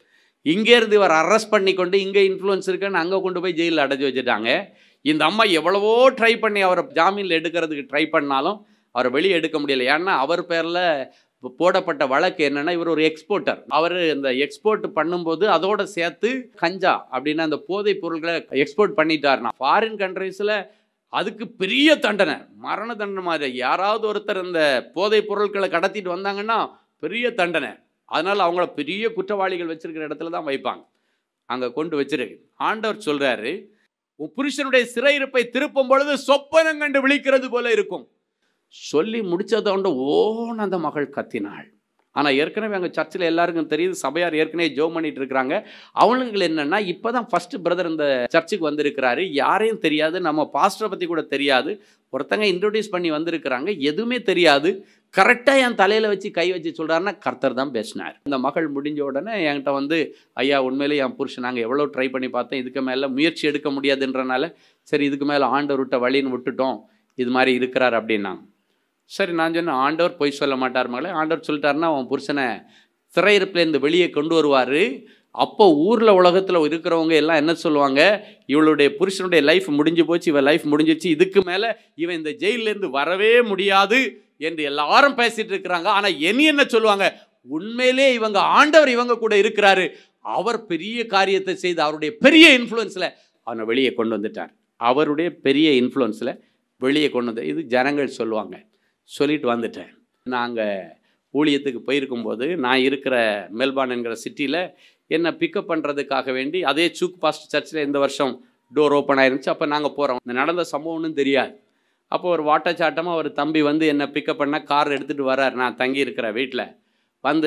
இங்கேருந்து இவர் அரெஸ்ட் பண்ணி கொண்டு இங்கே இன்ஃப்ளூயன்ஸ் இருக்குன்னு அங்கே கொண்டு போய் ஜெயிலில் அடைச்சி வச்சுட்டாங்க இந்த அம்மா எவ்வளவோ ட்ரை பண்ணி அவரை ஜாமீனில் எடுக்கிறதுக்கு ட்ரை பண்ணாலும் அவரை வெளியே எடுக்க முடியல ஏன்னா அவர் பேரில் போடப்பட்ட வழக்கு என்னன்னா இவர் ஒரு எக்ஸ்போர்ட்டர் அவர் இந்த எக்ஸ்போர்ட் பண்ணும்போது அதோட சேர்த்து கஞ்சா அப்படின்னு அந்த போதைப் பொருட்களை எக்ஸ்போர்ட் பண்ணிட்டாருனா ஃபாரின் கண்ட்ரீஸில் அதுக்கு பெரிய தண்டனை மரண தண்டனை மாதிரி யாராவது ஒருத்தர் இந்த போதைப் பொருட்களை கடத்திட்டு வந்தாங்கன்னா பெரிய தண்டனை அதனால் அவங்கள பெரிய குற்றவாளிகள் வச்சிருக்கிற இடத்துல தான் வைப்பாங்க அங்கே கொண்டு வச்சிருக்கு ஆண்டவர் சொல்றாரு உன் புருஷனுடைய சிறையிருப்பை திருப்பும் பொழுது சொப்பனம் கண்டு விழிக்கிறது போல இருக்கும் சொல்லி முடிச்சதோண்டு ஓன்னு அந்த மகள் கத்தினாள் ஆனால் ஏற்கனவே அங்கே சர்ச்சில் எல்லாருக்கும் தெரியுது சபையார் ஏற்கனவே ஜோ பண்ணிட்டு இருக்கிறாங்க அவனுங்கள் என்னன்னா இப்போ தான் ஃபஸ்ட்டு பிரதர் இந்த சர்ச்சுக்கு வந்திருக்கிறாரு யாரையும் தெரியாது நம்ம பாஸ்டரை பற்றி கூட தெரியாது ஒருத்தங்க இன்ட்ரோடியூஸ் பண்ணி வந்திருக்கிறாங்க எதுவுமே தெரியாது கரெக்டாக என் தலையில் வச்சு கை வச்சு சொல்கிறாருன்னா கர்த்தர் தான் பேசினார் இந்த மகள் முடிஞ்ச உடனே என்கிட்ட வந்து ஐயா உண்மையிலே என் புருஷன் நாங்கள் எவ்வளோ ட்ரை பண்ணி பார்த்தோம் இதுக்கு மேலே முயற்சி எடுக்க முடியாதுன்றனால சரி இதுக்கு மேலே ஆண்டவர் விட்ட வழின்னு விட்டுட்டோம் இது மாதிரி இருக்கிறார் அப்படின்னாங்க சரி நான் சொன்னேன் ஆண்டவர் பொய் சொல்ல மாட்டார் மகளே ஆண்டவர் சொல்லிட்டாருன்னா அவன் புருஷனை சிறையிருப்புலேருந்து வெளியே கொண்டு வருவார் அப்போ ஊரில் உலகத்தில் இருக்கிறவங்க எல்லாம் என்ன சொல்லுவாங்க இவளுடைய புருஷனுடைய லைஃப் முடிஞ்சு போச்சு இவன் லைஃப் முடிஞ்சிச்சு இதுக்கு மேலே இவன் இந்த ஜெயிலேருந்து வரவே முடியாது என்று எல்லாரும் பேசிட்டு இருக்கிறாங்க ஆனால் இனி என்ன சொல்லுவாங்க உண்மையிலே இவங்க ஆண்டவர் இவங்க கூட இருக்கிறாரு அவர் பெரிய காரியத்தை செய்து அவருடைய பெரிய இன்ஃப்ளூயன்ஸில் அவனை வெளியே கொண்டு வந்துட்டார் அவருடைய பெரிய இன்ஃப்ளூயன்ஸில் வெளியே கொண்டு வந்து இது ஜனங்கள் சொல்லுவாங்க சொல்லிட்டு வந்துட்டேன் நாங்கள் ஊழியத்துக்கு போயிருக்கும்போது நான் இருக்கிற மெல்பார்ன் என்கிற சிட்டியில் என்னை பிக்கப் பண்ணுறதுக்காக வேண்டி அதே சூக் பாஸ்ட் சர்ச்சில் இந்த வருஷம் டோர் ஓப்பன் ஆயிருந்துச்சு அப்போ நாங்கள் போகிறோம் இந்த நடந்த சம்பவம்னு தெரியாது அப்போ ஒரு வாட்டச்சாட்டமாக ஒரு தம்பி வந்து என்னை பிக்கப் பண்ண கார் எடுத்துகிட்டு வரார் நான் தங்கி இருக்கிற வீட்டில் வந்து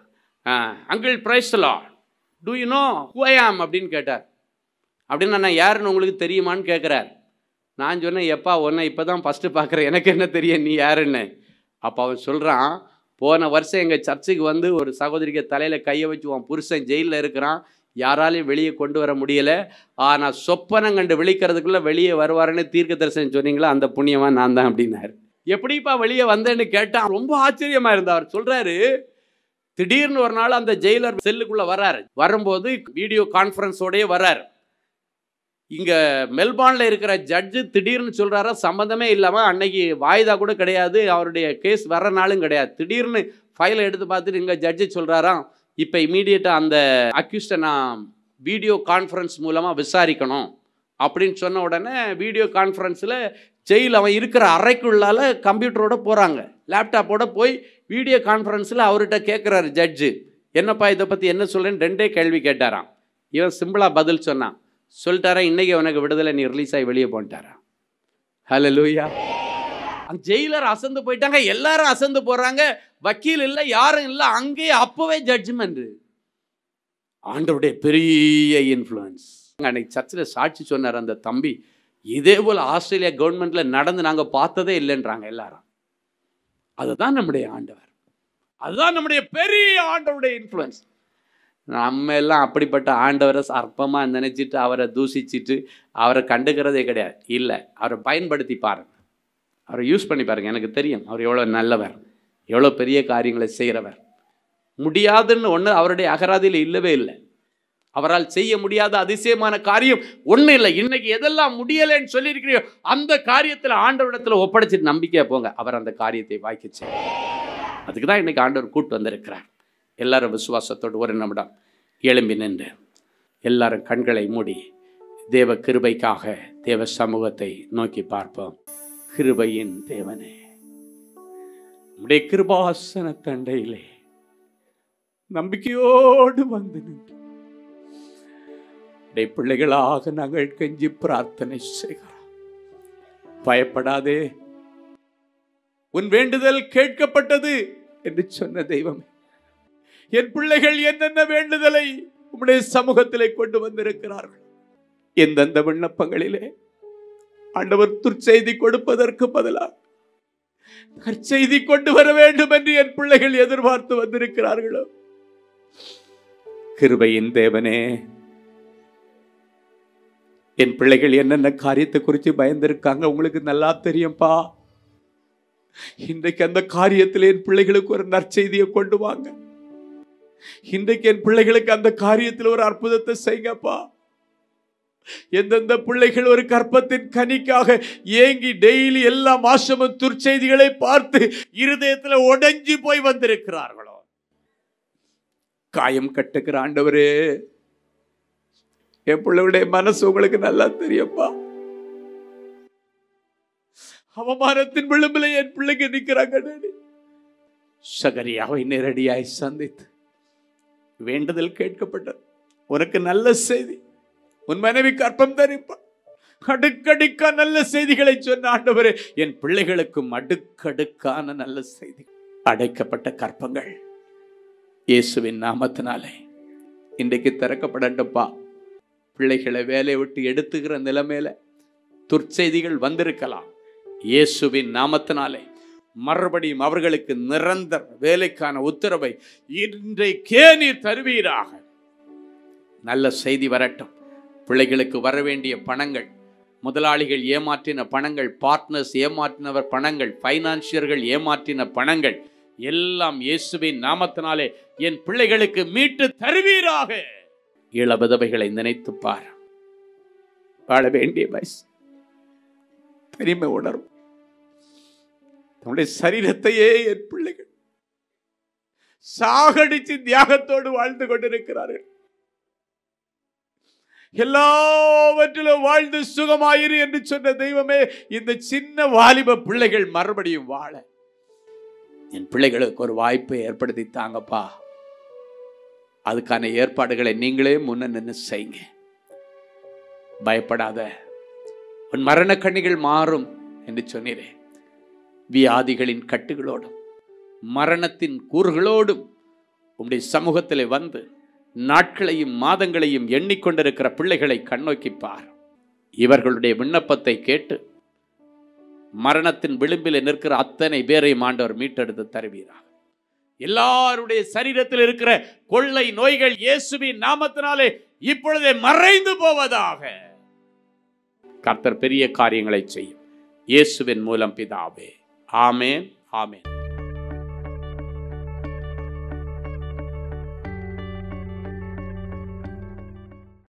அங்கிள் பிரைஸ்லா do you know who I am அப்படின்னு கேட்டார் அப்படின்னு நான் யாருன்னு உங்களுக்கு தெரியுமான்னு கேட்குறார் நான் சொன்னேன் எப்பா உன்னை இப்போ தான் ஃபஸ்ட்டு பார்க்குறேன் எனக்கு என்ன தெரியும் நீ யாருன்னு அப்போ அவன் சொல்கிறான் போன வருஷம் எங்கள் சர்ச்சுக்கு வந்து ஒரு சகோதரிக்கு தலையில் கையை வச்சு உன் புருஷன் ஜெயிலில் இருக்கிறான் யாராலையும் வெளியே கொண்டு வர முடியலை ஆனால் சொப்பனம் கண்டு விழிக்கிறதுக்குள்ளே வெளியே வருவாருன்னு தீர்க்க தரிசனம் சொன்னீங்களா அந்த புண்ணியமாக நான் தான் அப்படின்னாரு எப்படிப்பா வெளியே வந்தேன்னு கேட்டான் ரொம்ப ஆச்சரியமாக இருந்தார் சொல்கிறாரு திடீர்னு ஒரு நாள் அந்த ஜெயிலர் செல்லுக்குள்ளே வராரு வரும்போது வீடியோ கான்ஃபரன்ஸோடயே வராரு இங்கே மெல்பார்னில் இருக்கிற ஜட்ஜு திடீர்னு சொல்கிறாரா சம்மந்தமே இல்லாமல் அன்னைக்கு வாய்தா கூட கிடையாது அவருடைய கேஸ் வர நாளும் கிடையாது திடீர்னு ஃபைலை எடுத்து பார்த்துட்டு இங்கே ஜட்ஜு சொல்கிறாராம் இப்போ இமீடியட்டாக அந்த அக்யூஸ்டை நான் வீடியோ கான்ஃபரன்ஸ் மூலமாக விசாரிக்கணும் அப்படின்னு சொன்ன உடனே வீடியோ கான்ஃபரன்ஸில் ஜெயில் அவன் இருக்கிற அறைக்குள்ளால கம்ப்யூட்டரோட போகிறாங்க லேப்டாப்போட போய் வீடியோ கான்ஃபரன்ஸில் அவர்கிட்ட கேட்குறாரு ஜட்ஜு என்னப்பா இதை பற்றி என்ன சொல்கிறேன்னு ரெண்டே கேள்வி கேட்டாராம் இவன் சிம்பிளாக பதில் சொன்னான் சொல்லிட்டாரா இன்னைக்கு உனக்கு விடுதலை நீ ரிலீஸ் ஆகி வெளியே போன்ட்டாரா ஹலோ லூயா அந்த ஜெயிலர் அசந்து போயிட்டாங்க எல்லாரும் அசந்து போறாங்க வக்கீல் இல்லை யாரும் இல்லை அங்கேயே அப்பவே ஜட்ஜ்மெண்ட் ஆண்டவருடைய பெரிய இன்ஃப்ளூயன்ஸ் அன்னைக்கு சர்ச்சில் சாட்சி சொன்னார் அந்த தம்பி இதே போல் ஆஸ்திரேலியா கவர்மெண்ட்ல நடந்து நாங்கள் பார்த்ததே இல்லைன்றாங்க எல்லாரும் அதுதான் நம்முடைய ஆண்டவர் அதுதான் நம்முடைய பெரிய ஆண்டவருடைய இன்ஃப்ளூயன்ஸ் நம்ம எல்லாம் அப்படிப்பட்ட ஆண்டவரை அற்பமாக நினச்சிட்டு அவரை தூசிச்சிட்டு அவரை கண்டுக்கிறதே கிடையாது இல்லை அவரை பயன்படுத்தி பாருங்க அவரை யூஸ் பண்ணி பாருங்க எனக்கு தெரியும் அவர் எவ்வளோ நல்லவர் எவ்வளோ பெரிய காரியங்களை செய்கிறவர் முடியாதுன்னு ஒன்று அவருடைய அகராதியில் இல்லவே இல்லை அவரால் செய்ய முடியாத அதிசயமான காரியம் ஒன்றும் இல்லை இன்னைக்கு எதெல்லாம் முடியலைன்னு சொல்லியிருக்கிறியோ அந்த காரியத்தில் ஆண்டவரிடத்தில் ஒப்படைச்சிட்டு நம்பிக்கையாக போங்க அவர் அந்த காரியத்தை வாய்க்க அதுக்கு தான் இன்னைக்கு ஆண்டவர் கூட்டு வந்திருக்கிறார் எல்லாரும் விசுவாசத்தோடு ஒரு நிமிடம் எழும்பி நின்று எல்லாரும் கண்களை மூடி தேவ கிருபைக்காக தேவ சமூகத்தை நோக்கி பார்ப்போம் கிருபையின் தேவனே உடைய கிருபாசன தண்டையிலே நம்பிக்கையோடு வந்து நின்று உடைய பிள்ளைகளாக நாங்கள் கெஞ்சி பிரார்த்தனை செய்கிறோம் பயப்படாதே உன் வேண்டுதல் கேட்கப்பட்டது என்று சொன்ன தெய்வமே என் பிள்ளைகள் என்னென்ன வேண்டுதலை உம்முடைய சமூகத்திலே கொண்டு வந்திருக்கிறார்கள் எந்தெந்த விண்ணப்பங்களிலே ஆண்டவர் துர்ச்செய்தி கொடுப்பதற்கு பதிலாக நற்செய்தி கொண்டு வர வேண்டும் என்று என் பிள்ளைகள் எதிர்பார்த்து வந்திருக்கிறார்களோ கிருபையின் தேவனே என் பிள்ளைகள் என்னென்ன காரியத்தை குறித்து பயந்திருக்காங்க உங்களுக்கு நல்லா தெரியும்பா இன்றைக்கு அந்த காரியத்தில் என் பிள்ளைகளுக்கு ஒரு நற்செய்தியை கொண்டு வாங்க இன்றைக்கு என் பிள்ளைகளுக்கு அந்த காரியத்தில் ஒரு அற்புதத்தை செய்யுங்கப்பா எந்தெந்த பிள்ளைகள் ஒரு கற்பத்தின் கனிக்காக ஏங்கி டெய்லி எல்லா மாசமும் துர்ச்செய்திகளை பார்த்து இருதயத்துல உடைஞ்சு போய் வந்திருக்கிறார்களோ காயம் கட்டுகிற ஆண்டவரே என் பிள்ளைகளுடைய மனசு உங்களுக்கு நல்லா தெரியும்ப்பா அவமானத்தின் விளிம்பில் என் பிள்ளைங்க நிற்கிறாங்க டாடி. சகரியாவை நேரடியாய் சந்தித்து வேண்டுதல் கேட்கப்பட்டது உனக்கு நல்ல செய்தி உன் மனைவி கற்பம் தரிப்பா அடுக்கடுக்கா நல்ல செய்திகளை சொன்ன ஆண்டவரே என் பிள்ளைகளுக்கும் அடுக்கடுக்கான நல்ல செய்தி அடைக்கப்பட்ட கற்பங்கள் இயேசுவின் நாமத்தினாலே இன்றைக்கு திறக்கப்படட்டும்ப்பா பிள்ளைகளை வேலையை விட்டு எடுத்துக்கிற நிலைமையில துர்ச்செய்திகள் வந்திருக்கலாம் இயேசுவின் நாமத்தினாலே மறுபடியும் அவர்களுக்கு நிரந்தர வேலைக்கான உத்தரவை இன்றைக்கே நீர் தருவீராக நல்ல செய்தி வரட்டும் பிள்ளைகளுக்கு வர வேண்டிய பணங்கள் முதலாளிகள் ஏமாற்றின பணங்கள் பார்ட்னர்ஸ் ஏமாற்றினவர் பணங்கள் ஃபைனான்சியர்கள் ஏமாற்றின பணங்கள் எல்லாம் இயேசுவின் நாமத்தினாலே என் பிள்ளைகளுக்கு மீட்டு தருவீராக இளவிதவைகளை நினைத்து பார் வாழ வேண்டிய வயசு தனிமை உணரும் தன்னுடைய சரீரத்தையே என் பிள்ளைகள் சாகடிச்சு தியாகத்தோடு வாழ்ந்து கொண்டிருக்கிறார்கள் எல்லாவற்றிலும் வாழ்ந்து சுகமாயிரு என்று சொன்ன தெய்வமே இந்த சின்ன வாலிப பிள்ளைகள் மறுபடியும் வாழ என் பிள்ளைகளுக்கு ஒரு வாய்ப்பை ஏற்படுத்தி தாங்கப்பா அதுக்கான ஏற்பாடுகளை நீங்களே முன்ன நின்று செய்யுங்க பயப்படாத உன் மரண கண்ணிகள் மாறும் என்று சொன்னீரே வியாதிகளின் கட்டுகளோடும் மரணத்தின் கூறுகளோடும் உம்முடைய சமூகத்திலே வந்து நாட்களையும் மாதங்களையும் எண்ணிக்கொண்டிருக்கிற பிள்ளைகளை கண்ணோக்கி பார் இவர்களுடைய விண்ணப்பத்தை கேட்டு மரணத்தின் விளிம்பில் நிற்கிற அத்தனை பேரையும் ஆண்டவர் மீட்டெடுத்து தருவீராக எல்லாருடைய சரீரத்தில் இருக்கிற கொள்ளை நோய்கள் இயேசுவின் நாமத்தினாலே இப்பொழுதே மறைந்து போவதாக கர்த்தர் பெரிய காரியங்களை செய்யும் இயேசுவின் மூலம் பிதாவே ஆமேன் ஆமேன்